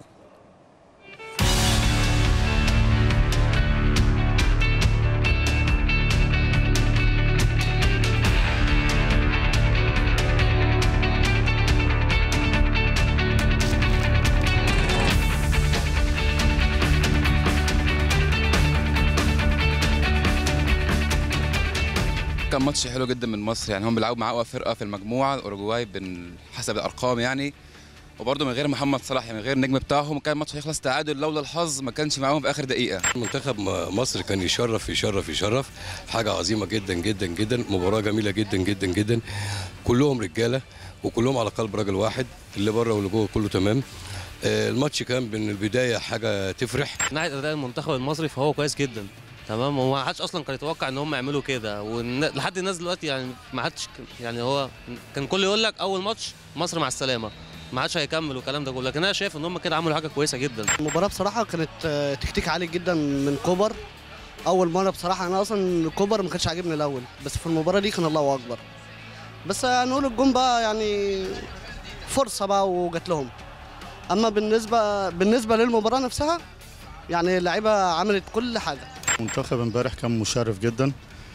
[SPEAKER 7] كان ماتش حلو جدا من مصر يعني هم بيلعبوا مع اقوى فرقه في المجموعه الاوروجواي بن- حسب الارقام يعني وبرده من غير محمد صلاح يعني من غير النجم بتاعهم كان الماتش هيخلص تعادل لولا الحظ ما كانش معاهم في اخر دقيقه
[SPEAKER 8] منتخب م- مصر كان يشرف يشرف يشرف حاجة عظيمة جدا جدا جدا مباراة جميلة جدا جدا جدا كلهم رجالة وكلهم على قلب راجل واحد اللي بره واللي جوه كله تمام آه، الماتش كان من البداية حاجة تفرح
[SPEAKER 9] من ناحيه اداء المنتخب المصري فهو كويس جدا تمام وما حدش اصلا كان يتوقع ان هم يعملوا كده ولحد الناس دلوقتي يعني ما حدش ك- يعني هو كان كله يقول لك اول ماتش مصر مع السلامه ما حدش هيكمل والكلام ده كله لكن انا شايف ان هم كده عملوا حاجه كويسه جدا
[SPEAKER 10] المباراة بصراحة كانت آه، تكتيك عالي جدا من كوبر أول مرة بصراحة أنا أصلا كوبر ما كانش عاجبني الأول بس في المباراة دي كان الله أكبر بس هنقول الجون بقى يعني فرصة بقى وجات لهم أما بالنسبة بالنسبة للمباراة نفسها يعني اللعيبة عملت كل حاجة
[SPEAKER 11] منتخب امبارح كان مشرف جدا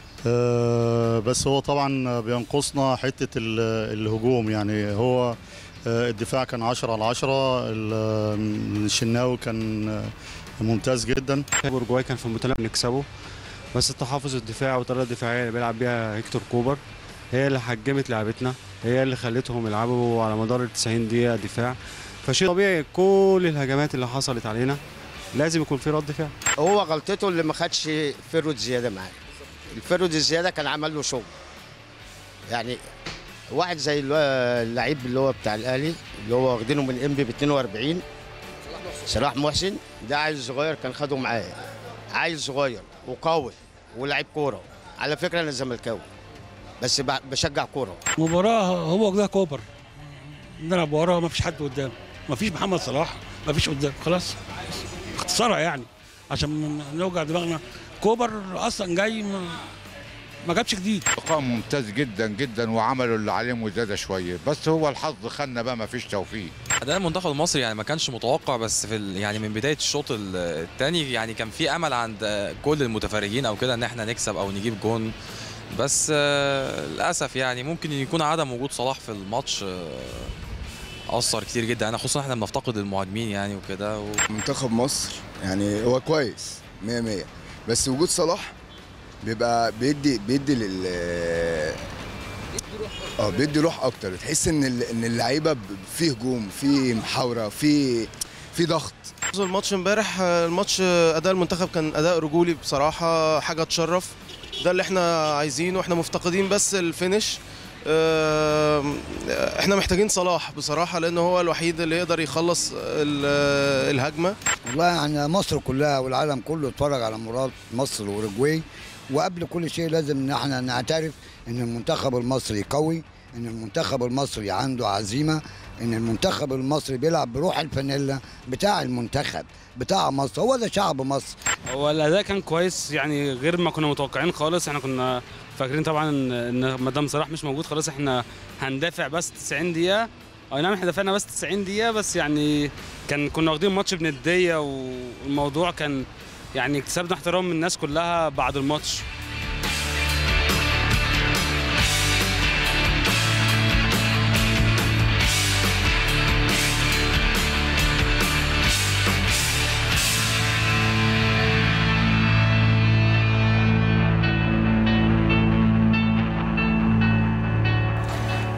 [SPEAKER 11] آه، بس هو طبعا بينقصنا حته ال- الهجوم يعني هو آه، الدفاع كان 10 على 10 ال- الشناوي كان آه، ممتاز جدا
[SPEAKER 12] اورجواي كان في المتناول نكسبه بس التحفظ الدفاعي والطريقه الدفاعيه اللي بيلعب بيها هيكتور كوبر هي اللي حجمت لعبتنا هي اللي خلتهم يلعبوا على مدار ال 90 دقيقه دفاع فشيء طبيعي كل الهجمات اللي حصلت علينا لازم يكون في رد فعل
[SPEAKER 13] هو غلطته اللي ما خدش فرود زياده معاه الفرود الزياده كان عمل له شغل يعني واحد زي الو- اللعيب اللي هو بتاع الاهلي اللي هو واخدينه من انبي ب 42 صلاح محسن ده عيل صغير كان خده معاه عيل صغير وقوي ولاعيب كوره على فكره انا زملكاوي بس ب- بشجع كوره
[SPEAKER 14] مباراة هو وده كوبر نلعب وراه ما فيش حد قدام ما فيش محمد صلاح ما فيش قدام خلاص اختصارها يعني عشان نوجع دماغنا كوبر اصلا جاي ما, ما جابش جديد
[SPEAKER 15] لقاء ممتاز جدا جدا وعملوا اللي عليهم وزياده شويه بس هو الحظ خدنا بقى ما فيش توفيق
[SPEAKER 16] اداء المنتخب المصري يعني ما كانش متوقع بس في ال- يعني من بدايه الشوط الثاني يعني كان في امل عند كل المتفرجين او كده ان احنا نكسب او نجيب جون بس آه، للاسف يعني ممكن يكون عدم وجود صلاح في الماتش آه، اثر كتير جدا انا خصوصا احنا بنفتقد المهاجمين يعني وكده و...
[SPEAKER 17] منتخب مصر يعني هو كويس 100 100 بس وجود صلاح بيبقى بيدي بيدي لل اه بيدي روح اكتر تحس ان ال- ان اللعيبه ب- في هجوم في محاوره في في ضغط
[SPEAKER 18] الماتش امبارح آه، الماتش آه، اداء المنتخب كان اداء رجولي بصراحه حاجه تشرف ده اللي احنا عايزينه احنا مفتقدين بس الفينش آه، احنا محتاجين صلاح بصراحه لان هو الوحيد اللي يقدر يخلص ال- آه، الهجمه
[SPEAKER 19] والله يعني مصر كلها والعالم كله اتفرج على مباراة مصر واوروجواي وقبل كل شيء لازم ان احنا نعترف ان المنتخب المصري قوي ان المنتخب المصري عنده عزيمه ان المنتخب المصري بيلعب بروح الفانيلا بتاع المنتخب بتاع مصر هو ده شعب مصر
[SPEAKER 20] هو الاداء كان كويس يعني غير ما كنا متوقعين خالص احنا كنا فاكرين طبعا ان إن مدام صلاح مش موجود خلاص احنا هندافع بس 90 دقيقه اي نعم احنا دافعنا بس 90 دقيقه بس يعني كان كنا واخدين الماتش بنديه والموضوع كان يعني اكتسبنا احترام من الناس كلها بعد الماتش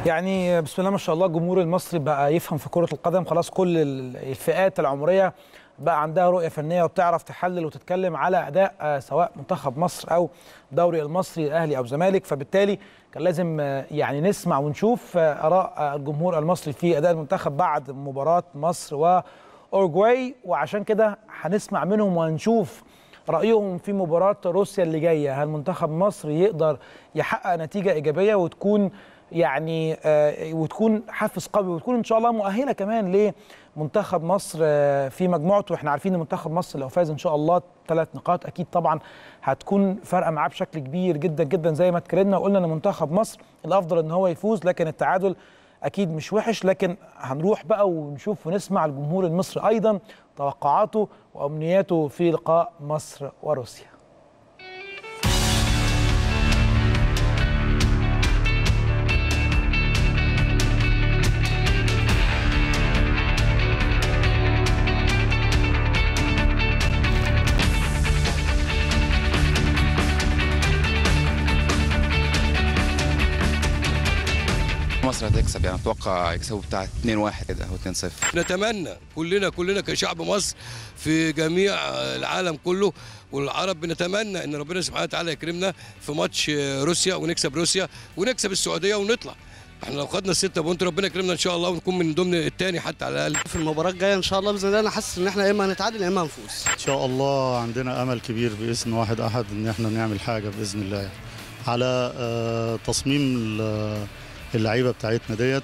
[SPEAKER 1] يعني بسم الله ما شاء الله الجمهور المصري بقى يفهم في كرة القدم خلاص كل ال- الفئات العمرية بقى عندها رؤية فنية وبتعرف تحلل وتتكلم على أداء آه، سواء منتخب مصر أو دوري المصري الأهلي أو زمالك فبالتالي كان لازم آه، يعني نسمع ونشوف آه، آراء آه، الجمهور المصري في أداء المنتخب بعد مباراة مصر وأورجواي وعشان كده هنسمع منهم وهنشوف رأيهم في مباراة روسيا اللي جاية هل منتخب مصر يقدر يحقق نتيجة إيجابية وتكون يعني آه، وتكون حافز قوي وتكون ان شاء الله مؤهله كمان لمنتخب مصر آه، في مجموعته احنا عارفين ان منتخب مصر لو فاز ان شاء الله ثلاث نقاط اكيد طبعا هتكون فارقه معاه بشكل كبير جدا جدا زي ما اتكلمنا وقلنا ان منتخب مصر الافضل ان هو يفوز لكن التعادل اكيد مش وحش لكن هنروح بقى ونشوف ونسمع الجمهور المصري ايضا توقعاته وامنياته في لقاء مصر وروسيا
[SPEAKER 7] مصر هتكسب يعني اتوقع يكسبوا بتاع 2-1 كده او 2-0
[SPEAKER 8] نتمنى كلنا كلنا كشعب مصر في جميع العالم كله والعرب بنتمنى ان ربنا سبحانه وتعالى يكرمنا في ماتش روسيا ونكسب روسيا ونكسب السعوديه ونطلع احنا لو خدنا الستة بونت ربنا يكرمنا ان شاء الله ونكون من ضمن الثاني حتى على الاقل
[SPEAKER 10] في المباراه الجايه ان شاء الله باذن الله انا حاسس ان احنا يا اما هنتعادل يا اما هنفوز
[SPEAKER 11] ان شاء الله عندنا امل كبير باذن واحد احد ان احنا نعمل حاجه باذن الله على آه، تصميم ال- اللعيبه بتاعتنا ديت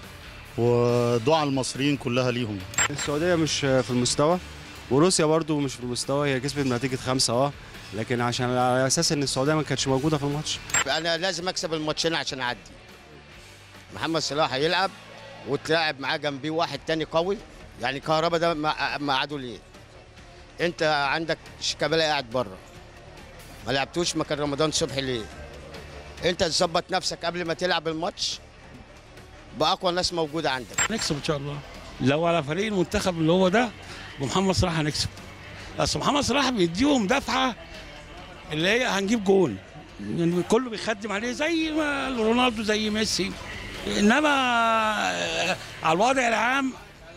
[SPEAKER 11] ودعاء المصريين كلها ليهم
[SPEAKER 12] السعوديه مش في المستوى وروسيا برضو مش في المستوى هي كسبت بنتيجه خمسة اه لكن عشان على اساس ان السعوديه ما كانتش موجوده في الماتش
[SPEAKER 13] انا لازم اكسب الماتشين عشان اعدي محمد صلاح هيلعب وتلاعب معاه جنبيه واحد تاني قوي يعني كهربا ده ما ما قعدوا ليه انت عندك شيكابالا قاعد بره ما لعبتوش مكان رمضان صبحي ليه انت تظبط نفسك قبل ما تلعب الماتش باقوى ناس موجوده عندك
[SPEAKER 14] هنكسب ان شاء الله لو على فريق المنتخب اللي هو ده ومحمد صلاح هنكسب اصل محمد صلاح بيديهم دفعه اللي هي هنجيب جول يعني كله بيخدم عليه زي ما رونالدو زي ميسي انما آه، على الوضع العام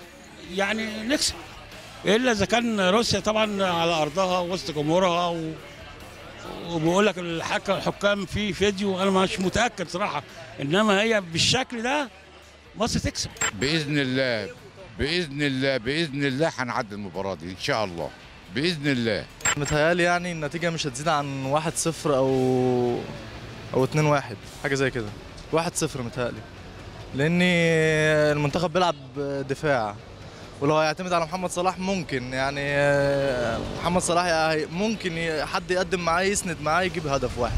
[SPEAKER 14] يعني نكسب الا اذا كان روسيا طبعا على ارضها وسط جمهورها و... وبيقول لك الحكم الحكام في فيديو انا مش متاكد صراحه انما هي بالشكل ده مصر تكسب
[SPEAKER 15] باذن الله باذن الله باذن الله هنعدي المباراه دي ان شاء الله باذن الله
[SPEAKER 21] متهيألي يعني النتيجة مش هتزيد عن 1-0 أو أو 2-1 حاجة زي كده 1-0 متهيألي لأن المنتخب بيلعب دفاع ولو هيعتمد على محمد صلاح ممكن يعني آه، محمد صلاح هي- ممكن ي- حد يقدم معاه يسند معاه يجيب هدف واحد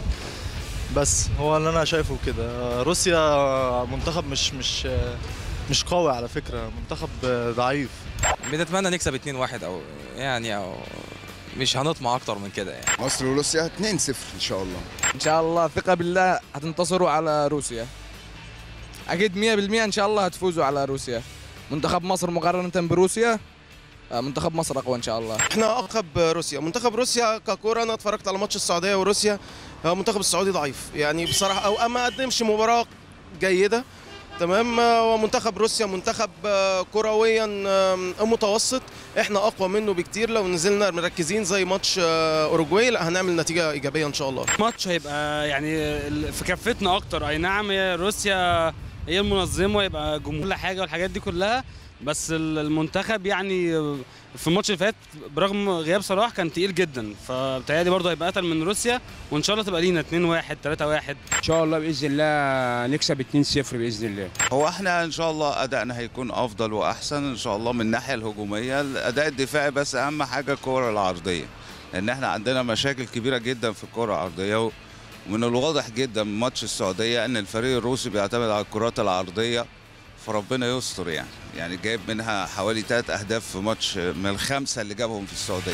[SPEAKER 21] بس هو اللي أنا شايفه كده روسيا منتخب مش مش مش قوي على فكرة منتخب ضعيف
[SPEAKER 16] بنتمنى نكسب 2-1 او يعني او مش هنطمع اكتر من كده يعني
[SPEAKER 17] مصر وروسيا 2-0 ان شاء الله
[SPEAKER 22] ان شاء الله ثقه بالله هتنتصروا على روسيا اكيد 100% ان شاء الله هتفوزوا على روسيا منتخب مصر مقارنه بروسيا آه، منتخب مصر اقوى ان شاء الله
[SPEAKER 18] احنا اقرب روسيا منتخب روسيا ككوره انا اتفرجت على ماتش السعوديه وروسيا هو المنتخب السعودي ضعيف يعني بصراحه او ما قدمش مباراه جيده تمام ومنتخب روسيا منتخب آه، كرويا آه، متوسط احنا اقوى منه بكتير لو نزلنا مركزين زي ماتش آه، اوروجواي لا هنعمل نتيجه ايجابيه ان شاء الله
[SPEAKER 20] ماتش هيبقى يعني ال- في كفتنا اكتر اي نعم هي روسيا هي المنظمه يبقى جمهور كل حاجه والحاجات دي كلها بس ال- المنتخب يعني في الماتش اللي فات برغم غياب صلاح كان تقيل جدا فبتهيألي برضه هيبقى اتقل من روسيا وان شاء الله تبقى لينا 2 1 3 1
[SPEAKER 23] ان شاء الله باذن الله نكسب 2-0 باذن الله
[SPEAKER 24] هو احنا ان شاء الله ادائنا هيكون افضل واحسن ان شاء الله من الناحيه الهجوميه الاداء الدفاعي بس اهم حاجه الكره العرضيه لان احنا عندنا مشاكل كبيره جدا في الكره العرضيه ومن الواضح جدا من ماتش السعوديه ان الفريق الروسي بيعتمد على الكرات العرضيه فربنا يستر يعني يعني جايب منها حوالي ثلاث اهداف في ماتش من الخمسه اللي جابهم في السعوديه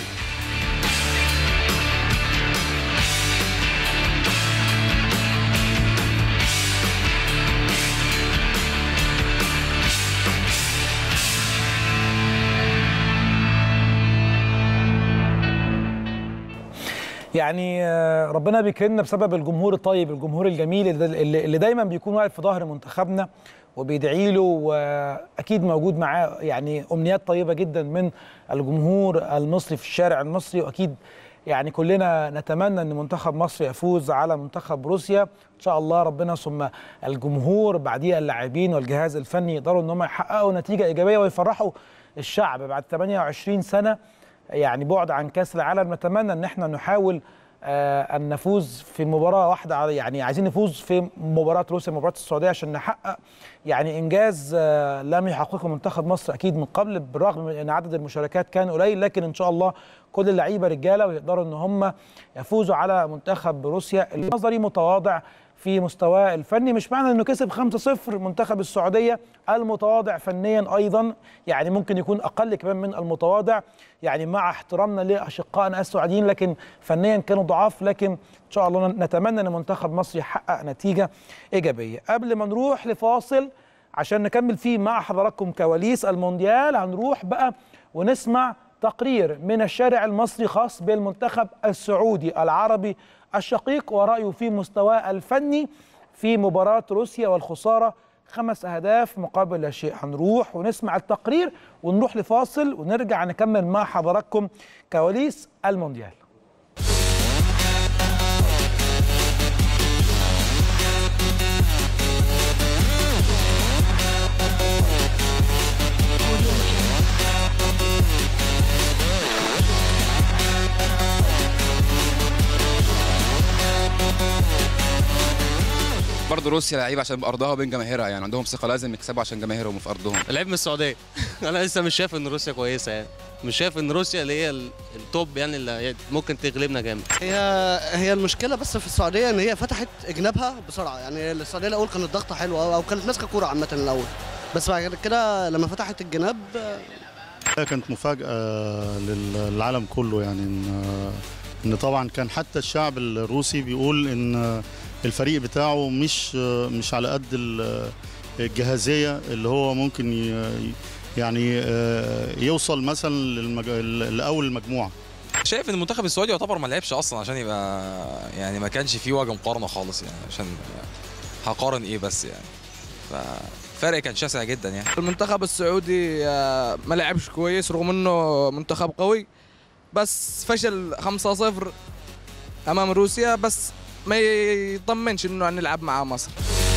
[SPEAKER 1] يعني آه، ربنا بيكرمنا بسبب الجمهور الطيب الجمهور الجميل اللي- اللي اللي دايما بيكون واقف في ظهر منتخبنا وبيدعي له واكيد موجود معاه يعني امنيات طيبه جدا من الجمهور المصري في الشارع المصري واكيد يعني كلنا نتمنى ان منتخب مصر يفوز على منتخب روسيا ان شاء الله ربنا ثم الجمهور بعديها اللاعبين والجهاز الفني يقدروا ان هم يحققوا نتيجه ايجابيه ويفرحوا الشعب بعد 28 سنه يعني بعد عن كاس العالم نتمنى ان احنا نحاول آه ان نفوز في مباراه واحده على- يعني عايزين نفوز في مباراه روسيا مباراه السعوديه عشان نحقق يعني انجاز آه لم يحققه منتخب مصر اكيد من قبل بالرغم من ان عدد المشاركات كان قليل لكن ان شاء الله كل اللعيبه رجاله ويقدروا ان هم يفوزوا على منتخب روسيا اللي نظري متواضع في مستواه الفني مش معنى انه كسب 5-0 منتخب السعوديه المتواضع فنيا ايضا يعني ممكن يكون اقل كمان من المتواضع يعني مع احترامنا لاشقائنا السعوديين لكن فنيا كانوا ضعاف لكن ان شاء الله نتمنى ان منتخب مصر يحقق نتيجه ايجابيه قبل ما نروح لفاصل عشان نكمل فيه مع حضراتكم كواليس المونديال هنروح بقى ونسمع تقرير من الشارع المصري خاص بالمنتخب السعودي العربي الشقيق ورأيه في مستواه الفني في مباراة روسيا والخسارة خمس أهداف مقابل لا شيء هنروح ونسمع التقرير ونروح لفاصل ونرجع نكمل مع حضراتكم كواليس المونديال
[SPEAKER 7] برضه روسيا لعيبه عشان بارضها وبين جماهيرها يعني عندهم ثقه لازم يكسبوا عشان جماهيرهم في ارضهم
[SPEAKER 9] لعيب من السعوديه انا لسه مش شايف ان روسيا كويسه يعني مش شايف ان روسيا اللي هي ال- التوب يعني اللي ممكن تغلبنا جامد
[SPEAKER 10] هي هي المشكله بس في السعوديه ان هي فتحت جنابها بسرعه يعني السعوديه الاول كانت ضغطه حلوه او كانت ماسكه كوره عامه الاول بس بعد كده لما فتحت الجناب
[SPEAKER 11] هي كانت مفاجأة لل- للعالم كله يعني إن إن طبعا كان حتى الشعب الروسي بيقول إن الفريق بتاعه مش مش على قد ال- الجاهزية اللي هو ممكن ي- يعني يوصل مثلا للمج... لأول المجموعة
[SPEAKER 16] شايف ان المنتخب السعودي يعتبر ما لعبش اصلا عشان يبقى يعني ما كانش فيه وجه مقارنه خالص يعني عشان هقارن ايه بس يعني ففرق كان شاسع جدا يعني
[SPEAKER 22] المنتخب السعودي آه، ما لعبش كويس رغم انه منتخب قوي بس فشل 5-0 امام روسيا بس ما يطمنش انه نلعب مع مصر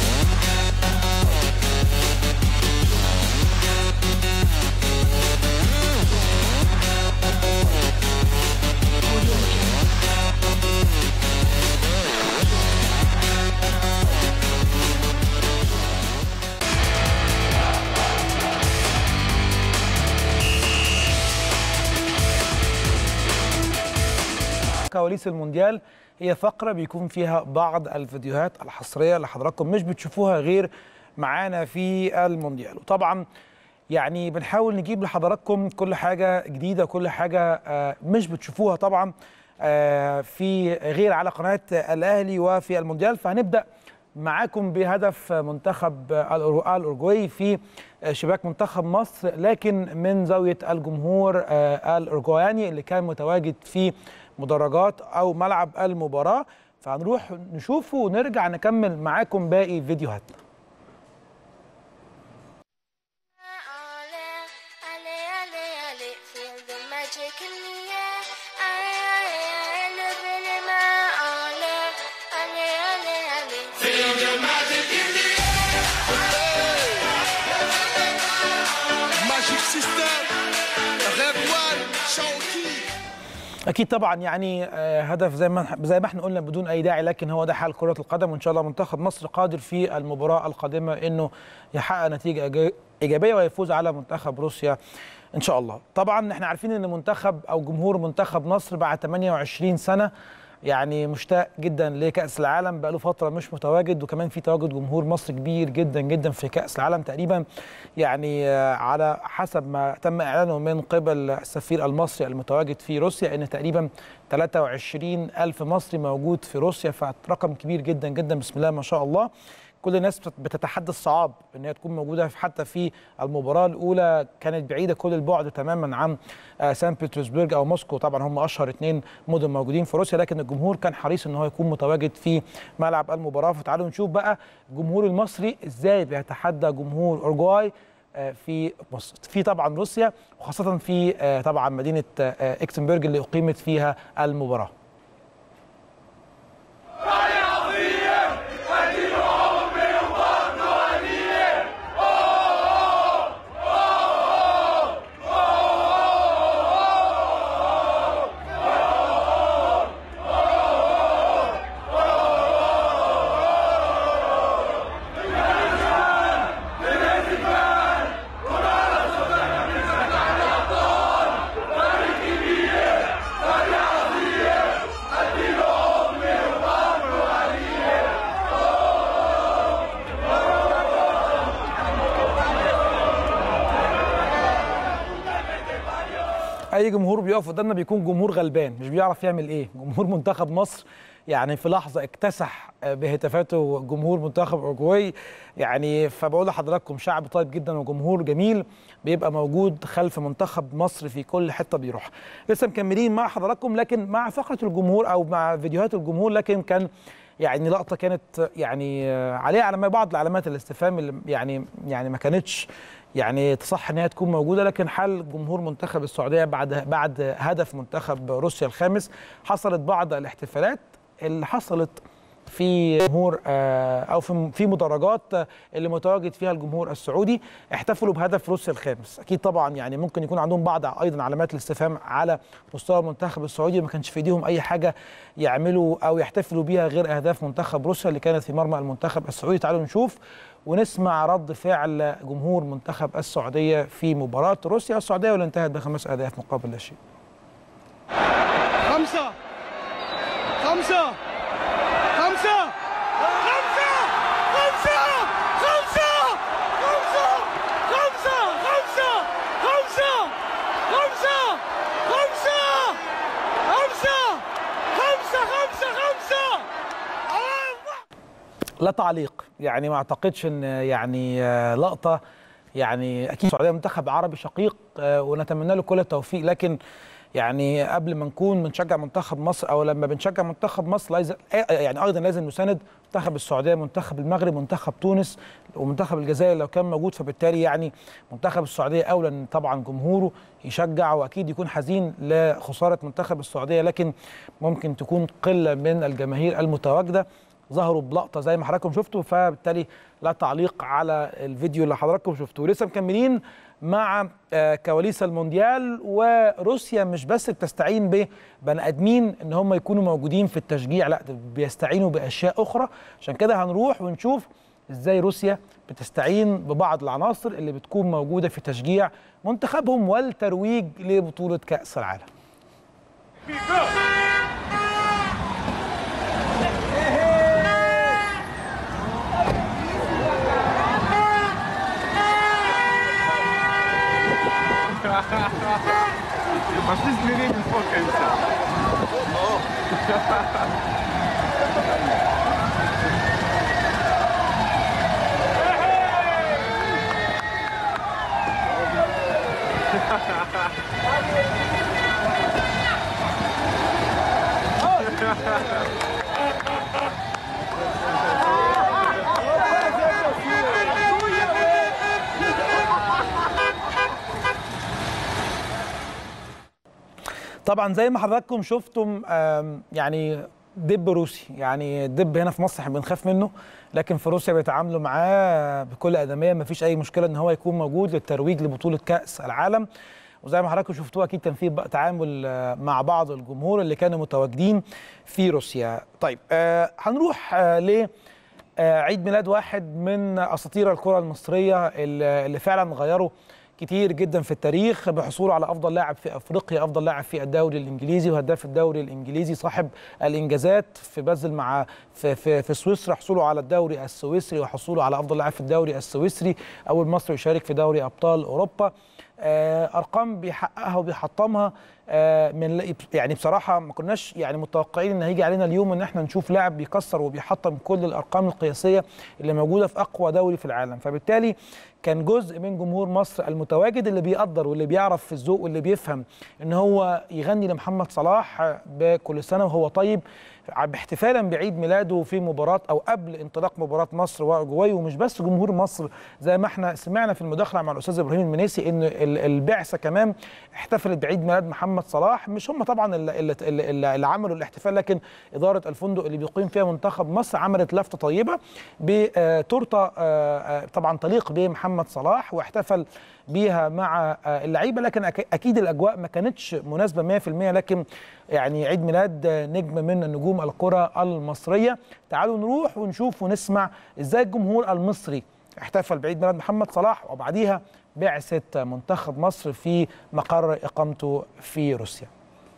[SPEAKER 1] كواليس المونديال هي فقرة بيكون فيها بعض الفيديوهات الحصرية اللي حضراتكم مش بتشوفوها غير معانا في المونديال وطبعا يعني بنحاول نجيب لحضراتكم كل حاجة جديدة كل حاجة آه، مش بتشوفوها طبعا آه، في غير على قناة الأهلي وفي المونديال فهنبدأ معاكم بهدف منتخب الأورو- الأورجواي في شباك منتخب مصر لكن من زاوية الجمهور آه، الأورجواياني اللي كان متواجد في مدرجات أو ملعب المباراة فهنروح نشوفه ونرجع نكمل معاكم باقي فيديوهاتنا
[SPEAKER 2] Feel the magic in the air. Aye, aye, aye, live in it, my ole. Ale, ale, ale. Feel the magic in the
[SPEAKER 3] Magic System, Red One, Shawty.
[SPEAKER 1] اكيد طبعا يعني آه، هدف زي ما زي ما احنا قلنا بدون اي داعي لكن هو ده حال كره القدم وان شاء الله منتخب مصر قادر في المباراه القادمه انه يحقق نتيجه إيجا- ايجابيه ويفوز على منتخب روسيا ان شاء الله طبعا احنا عارفين ان منتخب او جمهور منتخب مصر بعد 28 سنه يعني مشتاق جدا لكاس العالم بقاله فتره مش متواجد وكمان في تواجد جمهور مصر كبير جدا جدا في كاس العالم تقريبا يعني آه، على حسب ما تم اعلانه من قبل السفير المصري المتواجد في روسيا ان تقريبا 23 الف مصري موجود في روسيا فرقم كبير جدا جدا بسم الله ما شاء الله كل الناس بتت- بتتحدى الصعاب ان هي تكون موجوده في- حتى في المباراه الاولى كانت بعيده كل البعد تماما عن آه، سان بطرسبرج او موسكو طبعا هم اشهر اثنين مدن موجودين في روسيا لكن الجمهور كان حريص ان هو يكون متواجد في ملعب المباراه فتعالوا نشوف بقى الجمهور المصري ازاي بيتحدى جمهور اورجواي آه، في مصر في طبعا روسيا وخاصه في آه، طبعا مدينه آه، اكسنبرج اللي اقيمت فيها المباراه اي جمهور بيقف قدامنا بيكون جمهور غلبان مش بيعرف يعمل ايه جمهور منتخب مصر يعني في لحظه اكتسح بهتافاته جمهور منتخب اورجواي يعني فبقول لحضراتكم شعب طيب جدا وجمهور جميل بيبقى موجود خلف منتخب مصر في كل حته بيروح لسه مكملين مع حضراتكم لكن مع فقره الجمهور او مع فيديوهات الجمهور لكن كان يعني لقطه كانت يعني عليها علامات بعض علامات الاستفهام اللي يعني يعني ما كانتش يعني تصح ان هي تكون موجوده لكن حل جمهور منتخب السعوديه بعد بعد هدف منتخب روسيا الخامس حصلت بعض الاحتفالات اللي حصلت في جمهور آه، او في في مدرجات آه، اللي متواجد فيها الجمهور السعودي احتفلوا بهدف روسيا الخامس اكيد طبعا يعني ممكن يكون عندهم بعض ايضا علامات الاستفهام على مستوى المنتخب السعودي ما كانش في ايديهم اي حاجه يعملوا او يحتفلوا بيها غير اهداف منتخب روسيا اللي كانت في مرمى المنتخب السعودي تعالوا نشوف ونسمع رد فعل جمهور منتخب السعوديه في مباراه روسيا والسعوديه واللي انتهت بخمس اهداف مقابل لا شيء
[SPEAKER 3] خمسة خمسة خمسة خمسة خمسة خمسة خمسة خمسة خمسة خمسة خمسة خمسة خمسة خمسة خمسة خمسة
[SPEAKER 1] لا تعليق يعني ما اعتقدش ان يعني آه، لقطه يعني اكيد السعوديه منتخب عربي شقيق آه، ونتمنى له كل التوفيق لكن يعني قبل ما نكون بنشجع منتخب مصر او لما بنشجع منتخب مصر لازم آه، يعني ايضا لازم نساند منتخب السعوديه منتخب المغرب منتخب تونس ومنتخب الجزائر لو كان موجود فبالتالي يعني منتخب السعوديه اولى ان طبعا جمهوره يشجع واكيد يكون حزين لخساره منتخب السعوديه لكن ممكن تكون قله من الجماهير المتواجده ظهروا بلقطه زي ما حضراتكم شفتوا فبالتالي لا تعليق على الفيديو اللي حضراتكم شفتوه لسه مكملين مع آه، كواليس المونديال وروسيا مش بس بتستعين ببني ادمين ان هم يكونوا موجودين في التشجيع لا ده بيستعينوا باشياء اخرى عشان كده هنروح ونشوف ازاي روسيا بتستعين ببعض العناصر اللي بتكون موجوده في تشجيع منتخبهم والترويج لبطوله كاس العالم
[SPEAKER 3] Пошли с Леонидом сфоткаемся.
[SPEAKER 1] طبعا زي ما حضراتكم شفتم آم، يعني دب روسي يعني الدب هنا في مصر احنا بنخاف منه لكن في روسيا بيتعاملوا معاه بكل ادميه مفيش اي مشكله ان هو يكون موجود للترويج لبطوله كاس العالم وزي ما حضراتكم شفتوه اكيد كان في بقى تعامل آه، مع بعض الجمهور اللي كانوا متواجدين في روسيا طيب آه هنروح آه ل آه، عيد ميلاد واحد من اساطير الكره المصريه اللي اللي فعلا غيروا كتير جدا في التاريخ بحصوله على افضل لاعب في افريقيا افضل لاعب في الدوري الانجليزي وهداف الدوري الانجليزي صاحب الانجازات في بازل مع في في, في سويسرا حصوله على الدوري السويسري وحصوله على افضل لاعب في الدوري السويسري اول مصري يشارك في دوري ابطال اوروبا آه، ارقام بيحققها وبيحطمها آه، من يعني بصراحه ما كناش يعني متوقعين ان هيجي علينا اليوم ان احنا نشوف لاعب بيكسر وبيحطم كل الارقام القياسيه اللي موجوده في اقوى دوري في العالم فبالتالي كان جزء من جمهور مصر المتواجد اللي بيقدر واللي بيعرف في الذوق واللي بيفهم ان هو يغني لمحمد صلاح بكل سنه وهو طيب باحتفالا بعيد ميلاده في مباراه او قبل انطلاق مباراه مصر واورجواي ومش بس جمهور مصر زي ما احنا سمعنا في المداخله مع الاستاذ ابراهيم المنيسي ان ال- البعثه كمان احتفلت بعيد ميلاد محمد صلاح مش هم طبعا اللي, اللي, اللي اللي عملوا الاحتفال لكن اداره الفندق اللي بيقيم فيها منتخب مصر عملت لفته طيبه بتورته طبعا تليق بمحمد صلاح واحتفل بيها مع آه، اللعيبه لكن أك- اكيد الاجواء ما كانتش مناسبه 100% لكن يعني عيد ميلاد آه، نجم من نجوم الكره المصريه تعالوا نروح ونشوف ونسمع ازاي الجمهور المصري احتفل بعيد ميلاد محمد صلاح وبعديها بعثه منتخب مصر في مقر اقامته في روسيا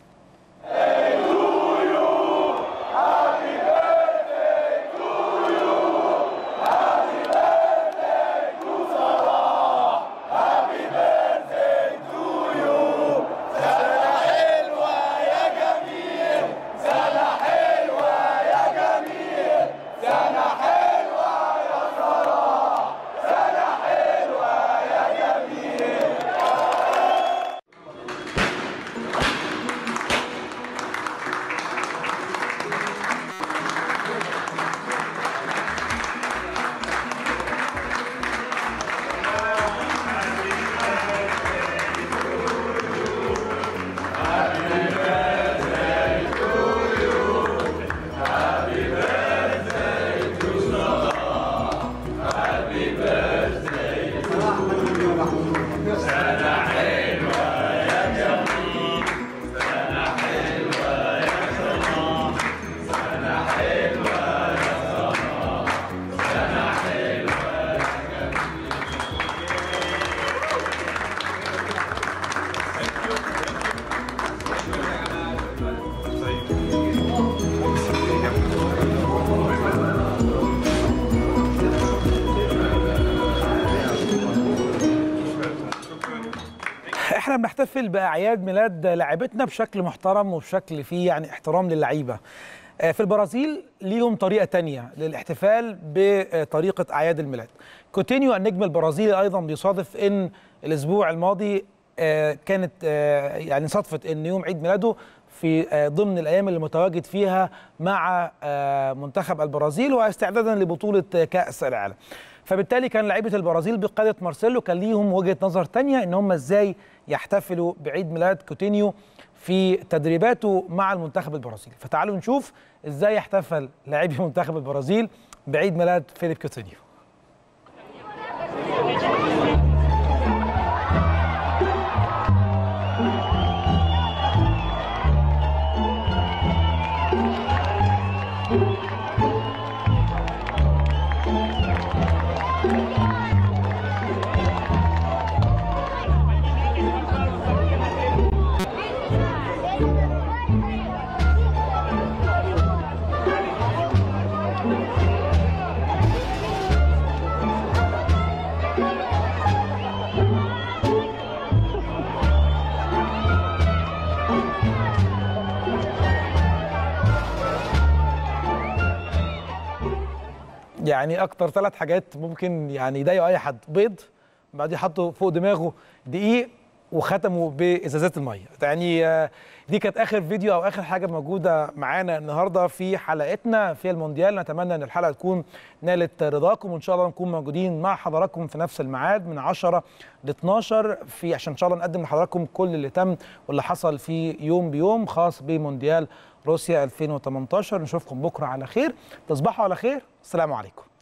[SPEAKER 1] احنا بنحتفل باعياد ميلاد لاعبتنا بشكل محترم وبشكل فيه يعني احترام للعيبه آه، في البرازيل ليهم طريقه تانية للاحتفال بطريقه اعياد الميلاد كوتينيو النجم البرازيلي ايضا بيصادف ان الاسبوع الماضي آه، كانت آه، يعني صدفه ان يوم عيد ميلاده في آه، ضمن الايام اللي متواجد فيها مع آه، منتخب البرازيل واستعدادا لبطوله آه، كاس العالم فبالتالي كان لعيبه البرازيل بقياده مارسيلو كان ليهم وجهه نظر تانية ان هم ازاي يحتفلوا بعيد ميلاد كوتينيو في تدريباته مع المنتخب البرازيلي فتعالوا نشوف ازاي احتفل لاعبي منتخب البرازيل بعيد ميلاد فيليب كوتينيو يعني اكتر ثلاث حاجات ممكن يعني يضايقوا اي حد بيض بعدين حطوا فوق دماغه دقيق وختموا بازازات الميه يعني آه، دي كانت اخر فيديو او اخر حاجه موجوده معانا النهارده في حلقتنا في المونديال نتمنى ان الحلقه تكون نالت رضاكم وان شاء الله نكون موجودين مع حضراتكم في نفس الميعاد من 10 ل 12 في عشان ان شاء الله نقدم لحضراتكم كل اللي تم واللي حصل في يوم بيوم خاص بمونديال روسيا 2018 نشوفكم بكره على خير تصبحوا على خير السلام عليكم